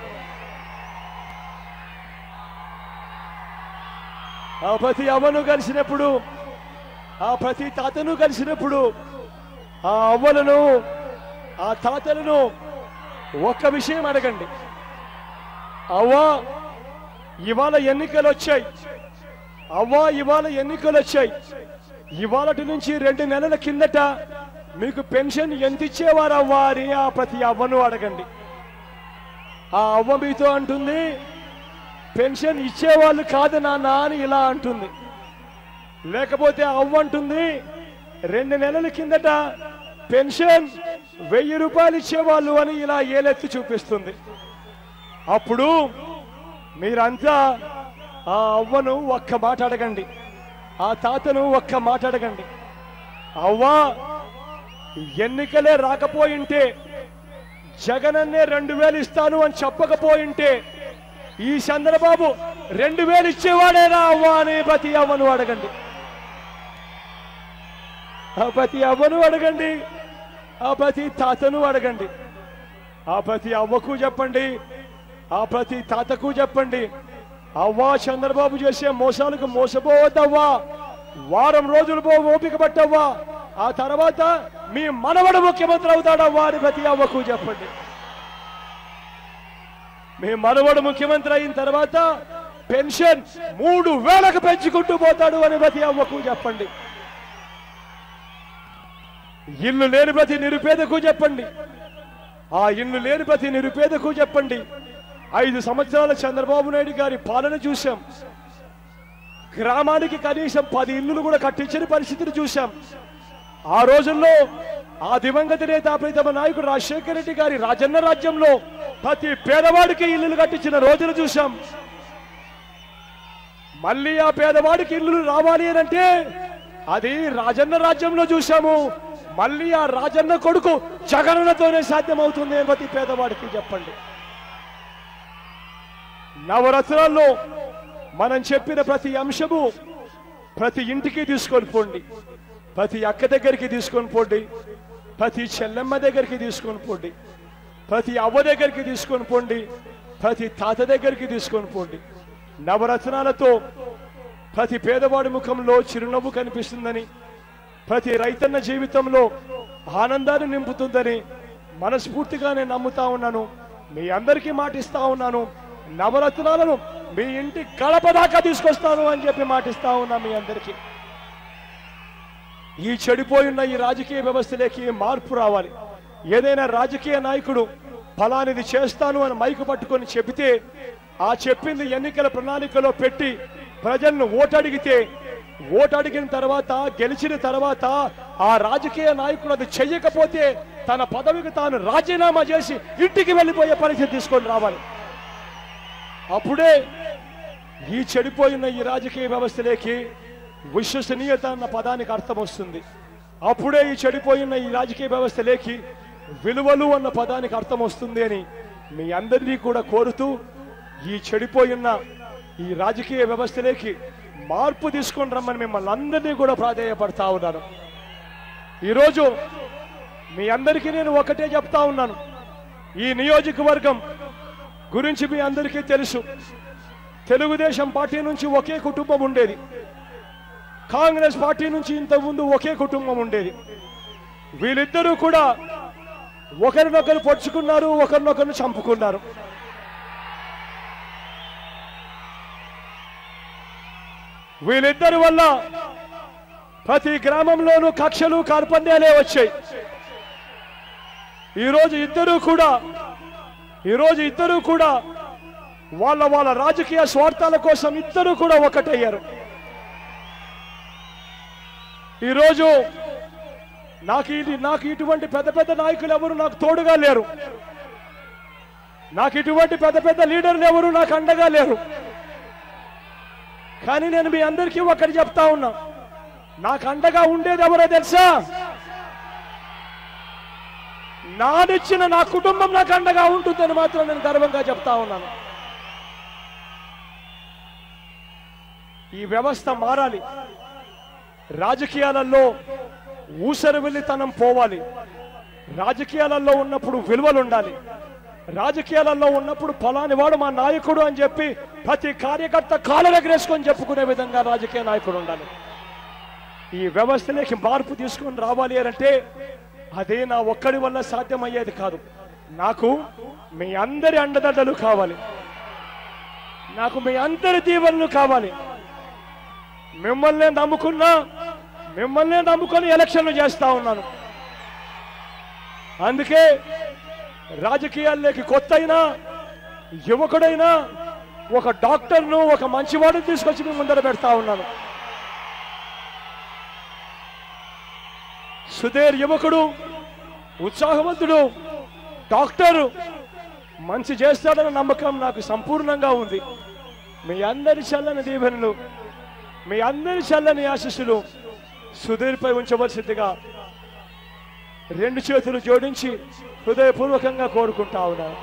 ఆ ప్రతి అవ్వను కలిసినప్పుడు ఆ ప్రతి తాతను కలిసినప్పుడు ఆ అవ్వలను ఆ తాతలను ఒక్క విషయం అడగండి అవ్వా ఇవాళ ఎన్నికలు వచ్చాయి అవ్వా ఇవాళ ఎన్నికలు వచ్చాయి ఇవాళటి నుంచి రెండు నెలల కిందట మీకు పెన్షన్ ఎంత ఇచ్చేవారు అవ్వా అని ఆ ప్రతి అవ్వను అడగండి ఆ అవ్వ మీతో అంటుంది పెన్షన్ ఇచ్చేవాళ్ళు కాదు నాన్న అని ఇలా అంటుంది లేకపోతే అవ్వ అంటుంది రెండు నెలల కిందట పెన్షన్ వెయ్యి రూపాయలు ఇచ్చేవాళ్ళు అని ఇలా ఏలెత్తి చూపిస్తుంది అప్పుడు మీరంతా ఆ అవ్వను ఒక్క మాట అడగండి ఆ తాతను ఒక్క మాట అడగండి అవ్వా ఎన్నికలే రాకపోయింటే జగనన్నే రెండు వేలు ఇస్తాను అని చెప్పకపోయింటే ఈ చంద్రబాబు రెండు వేలు ఇచ్చేవాడేనా అవ్వా అని ప్రతి అవ్వను అడగండి ఆ ప్రతి అవ్వను అడగండి ఆ ప్రతి తాతను అడగండి ఆ ప్రతి అవ్వకు చెప్పండి ఆ ప్రతి తాతకు చెప్పండి అవ్వా చంద్రబాబు చేసే మోసాలకు మోసపోవద్దవ్వా వారం రోజులు పో ఓపిక పట్టవ్వా ఆ తర్వాత మీ మనవడు ముఖ్యమంత్రి అవుతాడవ్వా అని ప్రతి అవ్వకు చెప్పండి మీ మనవడు ముఖ్యమంత్రి అయిన తర్వాత పెన్షన్ మూడు వేలకు పెంచుకుంటూ పోతాడు అని ప్రతి అవ్వకు చెప్పండి ఇల్లు లేని ప్రతి నిరుపేదకు చెప్పండి ఆ ఇల్లు లేని ప్రతి నిరుపేదకు చెప్పండి ఐదు సంవత్సరాల చంద్రబాబు నాయుడు గారి పాలన చూశాం గ్రామానికి కనీసం పది ఇల్లులు కూడా కట్టించని పరిస్థితిని చూశాం ఆ రోజుల్లో ఆ దివంగత నేత ప్రీతమ నాయకుడు రాజశేఖర రెడ్డి గారి రాజన్న రాజ్యంలో ప్రతి పేదవాడికి ఇల్లులు కట్టించిన రోజులు చూశాం మళ్ళీ ఆ పేదవాడికి ఇల్లులు రావాలి అని అంటే అది రాజన్న రాజ్యంలో చూశాము మళ్ళీ ఆ రాజన్న కొడుకు జగనన్నతోనే సాధ్యమవుతుంది అని ప్రతి పేదవాడికి చెప్పండి నవరత్నాల్లో మనం చెప్పిన ప్రతి అంశము ప్రతి ఇంటికి తీసుకొని పోండి ప్రతి అక్క దగ్గరికి తీసుకొని పోండి ప్రతి చెల్లెమ్మ దగ్గరికి తీసుకొని పోండి ప్రతి అవ్వ దగ్గరికి తీసుకొని పోండి ప్రతి తాత దగ్గరికి తీసుకొని పోండి నవరత్నాలతో ప్రతి పేదవాడి ముఖంలో చిరునవ్వు కనిపిస్తుందని ప్రతి రైతన్న జీవితంలో ఆనందాన్ని నింపుతుందని మనస్ఫూర్తిగా నేను నమ్ముతా ఉన్నాను మీ అందరికీ మాటిస్తా ఉన్నాను నవరత్నాలను మీ ఇంటి గడప దాకా తీసుకొస్తాను అని చెప్పి మాటిస్తా ఉన్నా మీ అందరికీ ఈ చెడిపోయిన ఈ రాజకీయ వ్యవస్థలోకి మార్పు రావాలి ఏదైనా రాజకీయ నాయకుడు ఫలానిది చేస్తాను అని మైకు పట్టుకొని చెబితే ఆ చెప్పింది ఎన్నికల ప్రణాళికలో పెట్టి ప్రజలను ఓటడిగితే ఓటడిగిన తర్వాత గెలిచిన తర్వాత ఆ రాజకీయ నాయకుడు అది చెయ్యకపోతే తన పదవికి తాను రాజీనామా చేసి ఇంటికి వెళ్ళిపోయే పరిస్థితి తీసుకొని రావాలి అప్పుడే ఈ చెడిపోయిన ఈ రాజకీయ వ్యవస్థలోకి విశ్వసనీయత అన్న పదానికి అర్థం వస్తుంది అప్పుడే ఈ చెడిపోయిన ఈ రాజకీయ వ్యవస్థలోకి విలువలు అన్న పదానికి అర్థం వస్తుంది అని మీ అందరినీ కూడా కోరుతూ ఈ చెడిపోయిన ఈ రాజకీయ వ్యవస్థలోకి మార్పు తీసుకొని రమ్మని మిమ్మల్ని అందరినీ కూడా ప్రాధేయపడతా ఉన్నాను ఈరోజు మీ అందరికీ నేను ఒకటే చెప్తా ఉన్నాను ఈ నియోజకవర్గం గురించి మీ అందరికీ తెలుసు తెలుగుదేశం పార్టీ నుంచి ఒకే కుటుంబం ఉండేది కాంగ్రెస్ పార్టీ నుంచి ఇంతకుముందు ఒకే కుటుంబం ఉండేది వీళ్ళిద్దరూ కూడా ఒకరినొకరు పొడుచుకున్నారు ఒకరినొకరు చంపుకున్నారు వీళ్ళిద్దరి వల్ల ప్రతి గ్రామంలోనూ కక్షలు కార్పణ్యాలే వచ్చాయి ఈరోజు ఇద్దరూ కూడా ఈరోజు ఇద్దరూ కూడా వాళ్ళ వాళ్ళ రాజకీయ స్వార్థాల కోసం ఇద్దరు కూడా ఒకటయ్యారు ఈరోజు నాకు ఇది నాకు ఇటువంటి పెద్ద పెద్ద నాయకులు ఎవరు నాకు తోడుగా లేరు నాకు ఇటువంటి పెద్ద పెద్ద లీడర్లు ఎవరు నాకు అండగా లేరు కానీ నేను మీ అందరికీ ఒకటి చెప్తా ఉన్నా నాకు అండగా ఉండేది ఎవరో తెలుసా నానిచ్చిన నా కుటుంబం నాకు అండగా ఉంటుందని మాత్రం నేను గర్వంగా చెప్తా ఉన్నాను ఈ వ్యవస్థ మారాలి రాజకీయాలలో ఊసరు వెళ్ళితనం పోవాలి రాజకీయాలలో ఉన్నప్పుడు విలువలు ఉండాలి రాజకీయాలలో ఉన్నప్పుడు ఫలాని వాడు మా నాయకుడు అని చెప్పి ప్రతి కార్యకర్త కాలరెగరేసుకొని చెప్పుకునే విధంగా రాజకీయ నాయకుడు ఉండాలి ఈ వ్యవస్థలోకి మార్పు తీసుకొని రావాలి అంటే అదే నా ఒక్కడి వల్ల సాధ్యమయ్యేది కాదు నాకు మీ అందరి అండదండలు కావాలి నాకు మీ అందరి దీవెనలు కావాలి మిమ్మల్ని నమ్ముకున్నా మిమ్మల్ని నమ్ముకొని ఎలక్షన్లు చేస్తా ఉన్నాను అందుకే రాజకీయాల్లోకి కొత్త అయినా యువకుడైనా ఒక డాక్టర్ను ఒక మంచివాడిని తీసుకొచ్చి మీ ముందర పెడతా ఉన్నాను సుధీర్ యువకుడు ఉత్సాహవంతుడు డాక్టరు మంచి చేస్తాడన్న నమ్మకం నాకు సంపూర్ణంగా ఉంది మీ అందరి చల్లని దీవెనలు మీ అందరి చల్లని ఆశీస్సులు సుధీర్పై ఉంచవలసిందిగా రెండు చేతులు జోడించి హృదయపూర్వకంగా కోరుకుంటా ఉన్నాను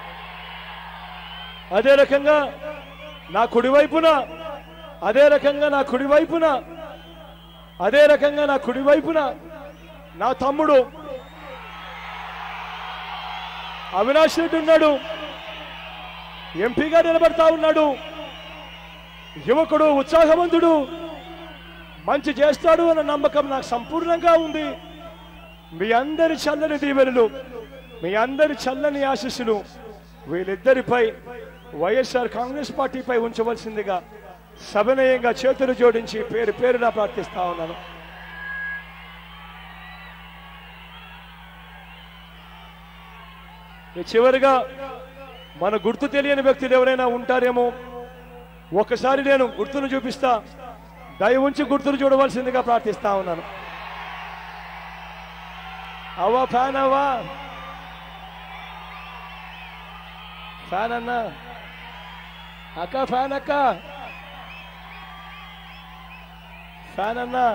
అదే రకంగా నా కుడివైపున అదే రకంగా నా కుడివైపున అదే రకంగా నా కుడివైపున నా తమ్ముడు అవినాష్ రెడ్డి ఉన్నాడు ఎంపీగా నిలబడతా ఉన్నాడు యువకుడు ఉత్సాహవంతుడు మంచి చేస్తాడు అన్న నమ్మకం నాకు సంపూర్ణంగా ఉంది మీ అందరి చల్లని దీవెనలు మీ అందరి చల్లని ఆశీస్సులు వీళ్ళిద్దరిపై వైఎస్ఆర్ కాంగ్రెస్ పార్టీపై ఉంచవలసిందిగా సవినయంగా చేతులు జోడించి పేరు పేరున ప్రార్థిస్తా ఉన్నాను ఈ చివరిగా మన గుర్తు తెలియని వ్యక్తులు ఎవరైనా ఉంటారేమో ఒకసారి నేను గుర్తును చూపిస్తా దయ ఉంచి గుర్తును చూడవలసిందిగా ప్రార్థిస్తా ఉన్నాను అవ్వా ఫ్యాన్ అవ్వా ఫ్యాన్ అన్నా అక్క ఫ్యాన్ అక్క ఫ్యాన్ అన్నా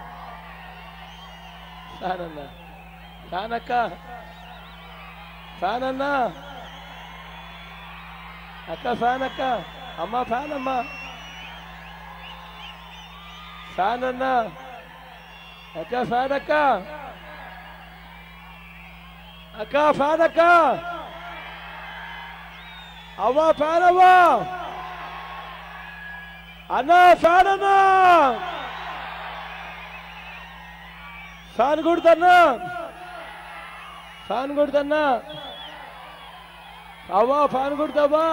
ఫ్యాన్ అన్నా ఫ్యాన్ అక్క ఫ్యాన్ అన్నా అక్క ఫ్యాన్ అక్క అమ్మ ఫ్యాన్ అమ్మ ఫ్యాన్ అన్నా అక్క ఫ్యాన్ అక్క అక్క ఫ్యాన్ అక్క అవ్వ ఫ్యాన్ అవ్వా అన్నా ఫ్యాన్ అన్నా ఫ్యాన్ కొడుతన్నా ఫ్యాన్ కొడుతన్నా అవ్వా ఫ్యాన్ కొడతావా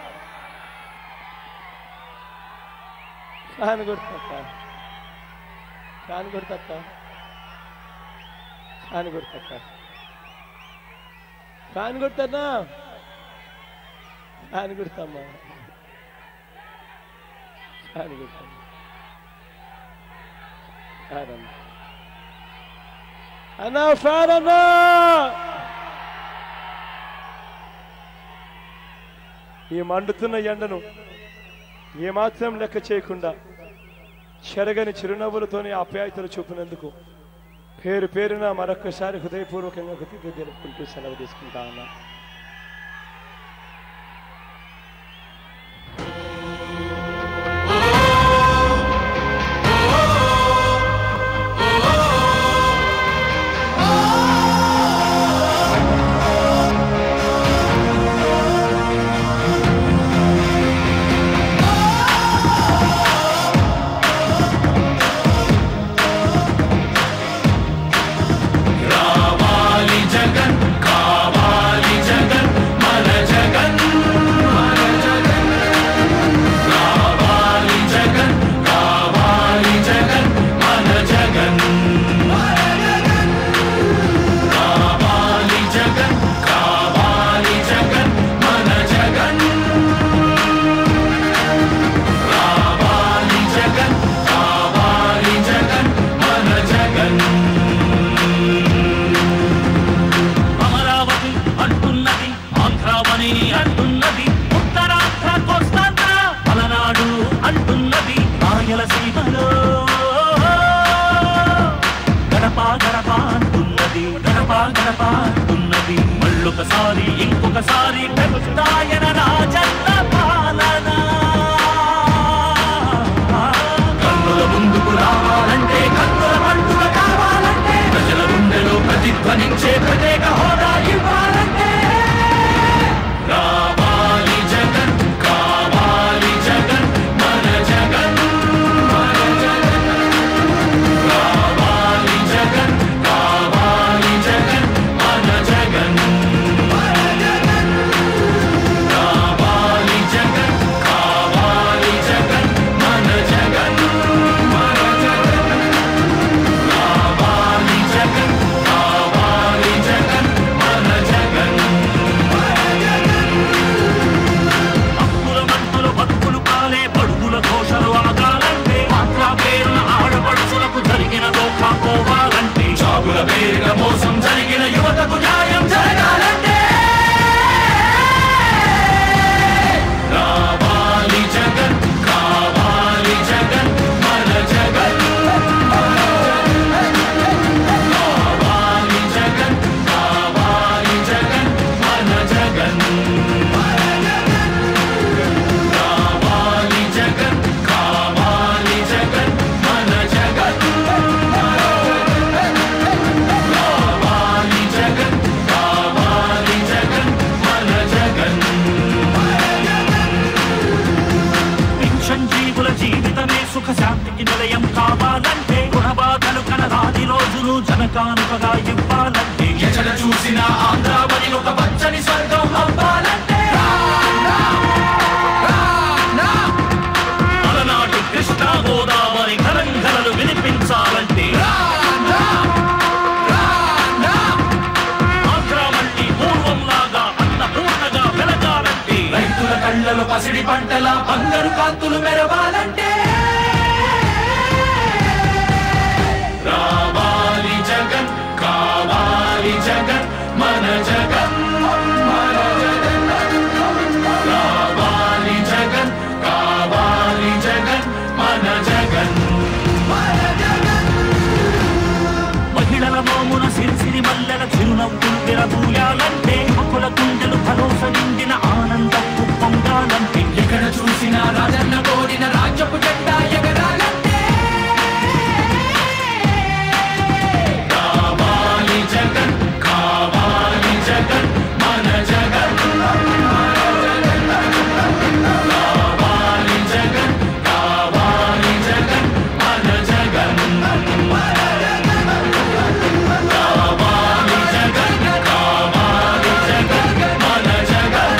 ఫ్యాన్ కొడతక్క ఫ్యాన్ కొడతక్క ఫ్యాన్ కొడతక్క ఫ్యాన్ కొడతన్నా ఫ్యాన్ కొడతామ్మా ఫ్యాన్ కొడతామ్మా ఫ్యాన్ అన్న అన్నా ఫ్యాన్ అన్నా ఈ మండుతున్న ఎండను ఏమాత్రం లెక్క చేయకుండా చెరగని చిరునవ్వులతోనే ఆప్యాయతలు చూపినందుకు పేరు పేరున మరొకసారి హృదయపూర్వకంగా కృతజ్ఞత తెలుపుకుంటూ సెలవు తీసుకుంటా ఉన్నా కావాలి జగన్ కావాలి జగన్ మన జగన్ మన జగన్ కావాలి జగన్ కావాలి జగన్ మన జగన్ కావాలి జగన్ కావాలి జగన్ మన జగన్ కావాలి జగన్ కావాలి జగన్ మన జగన్ అమరావతి అంటున్నది ఆంధ్రావని అంటున్నది ఉత్తరాంధ్ర కోస్తాంధ్ర పలనాడు అంటున్నది రాయలసీమలో గడప గడప అంటున్నది గడప గడప అంటున్నది మళ్ళొకసారి ఇంకొకసారి పెద్దాయన రాజన్న పాలన కన్నుల ముందుకు రావాలంటే కన్నుల పండుగ కావాలంటే ప్రజల గుండెలో ప్రతిధ్వనించే ప్రత్యేక హోదా ఇవ్వాలంటే రావాలి జగన్ కావాలి జగన్ మన జగన్ మన జగన్ కావాలి జగన్ కావాలి జగన్ మన జగన్ కావాలి జగన్ కావాలి జగన్ మన జగన్ మన జగన్ కావాలి జగన్ కావాలి జగన్ మన జగన్ హక్కుల మంతుల బతుకులు కాలే పడుగుల ఘోషలు ఆగాలంటే మాత్రా పేరున ఆడపడుచులకు జరిగిన దోఖా పోవాలంటే జాబుల పేరున మోసం జరిగిన యువతకు న్యాయం జరగాలంటే రావాలి జగన్ కావాలి జగన్ మన జగన్ కావాలి జగన్ కావాలి జగన్ మన జగన్ కావాలి జగన్ కావాలి జగన్ మన జగన్ కావాలి జగన్ కానుకగా ఇవ్వాలంటే ఎక్కడ చూసిన ఆంధ్రావని ఒక పచ్చని స్వర్గం అవ్వాలంటే అలనాటి కృష్ణా గోదావరి కలంకరలు వినిపించాలంటే ఆంధ్రా మళ్ళీ పూర్వంలాగా అన్నపూర్ణగా వెలగాలంటే రైతుల కళ్ళలో పసిడి పంటల బంగారు కాంతులు మెరవాలంటే రావాలి జగన్ కావాలి జగన్ మన జగన్ మన జగన్ రావాలి జగన్ కావాలి జగన్ మన జగన్ మహిళల మోమున సిరిసిరి మల్లెల చిరునవ్వులు విరబూయాలంటే యువకుల గుండెలు భరోసా నిండిన ఆనందం పొంగాలంటే ఎక్కడ చూసిన రాజన్న కోరిన రాజ్యపు జెండా ఎగరాలంటే కావాలి జగన్ కావాలి జగన్ మన జగన్ కావాలి జగన్ కావాలి జగన్ మన జగన్ కావాలి జగన్ కావాలి జగన్ మన జగన్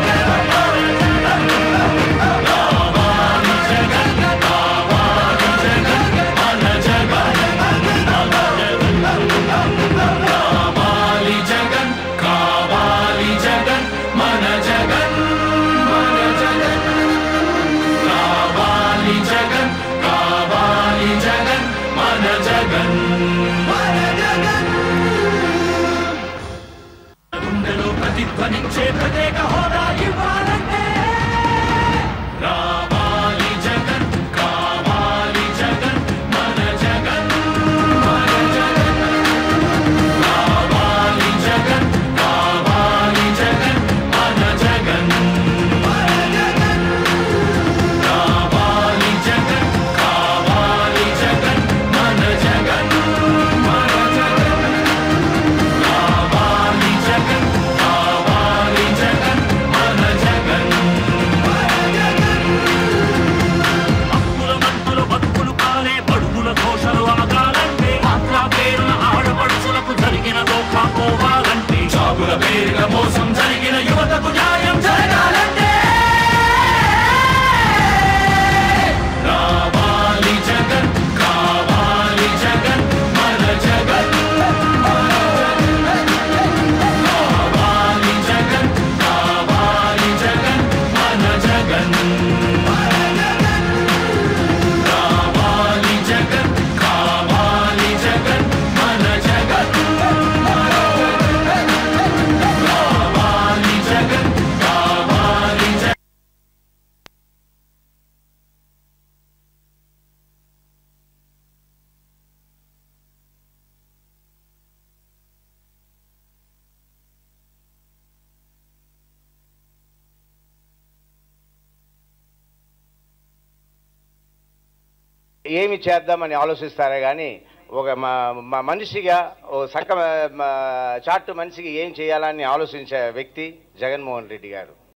కావాలి జగన్ కావాలి జగన్ మన జగన్ కావాలి జగన్ కావాలి జగన్ మన జగన్ మన జగన్ కావాలి జగన్ కావాలి జగన్ మన జగన్ మన జగన్ గుండెలో ప్రతిధ్వనించే ప్రత్యేక హోదా ఇవ్వాలంటే రావాలి జగన్ కావాలి జగన్ మన జగన్ మన జగన్ కావాలి జగన్ కావాలి జగన్ మన జగన్ మన జగన్ కావాలి జగన్ కావాలి జగన్ మన జగన్ మన జగన్ కావాలి జగన్ కావాలి జగన్ మన జగన్ హక్కుల మంతుల బతుకులు కాలే బడుగుల ఘోషలు ఆగాలంటే మాత్రా పేరున ఆడపడుచులకు జరిగిన దోఖా పోవాలంటే జాబుల పేరుగా మోసం జరిగిన యువతకు న్యాయం జరగాలంటే రావాలి జగన్ కావాలి జగన్ మన జగన్ కావాలి జగన్ కావాలి జగన్ మన జగన్ కావాలి జగన్ కావాలి జగన్ మన జగన్ కావాలి జగన్ కావాలి జగన్ ఏమి చేద్దామని ఆలోచిస్తారే కానీ ఒక మా మా మనిషిగా ఓ సక్క మా చాటు మనిషికి ఏం చేయాలని ఆలోచించే వ్యక్తి జగన్మోహన్ రెడ్డి గారు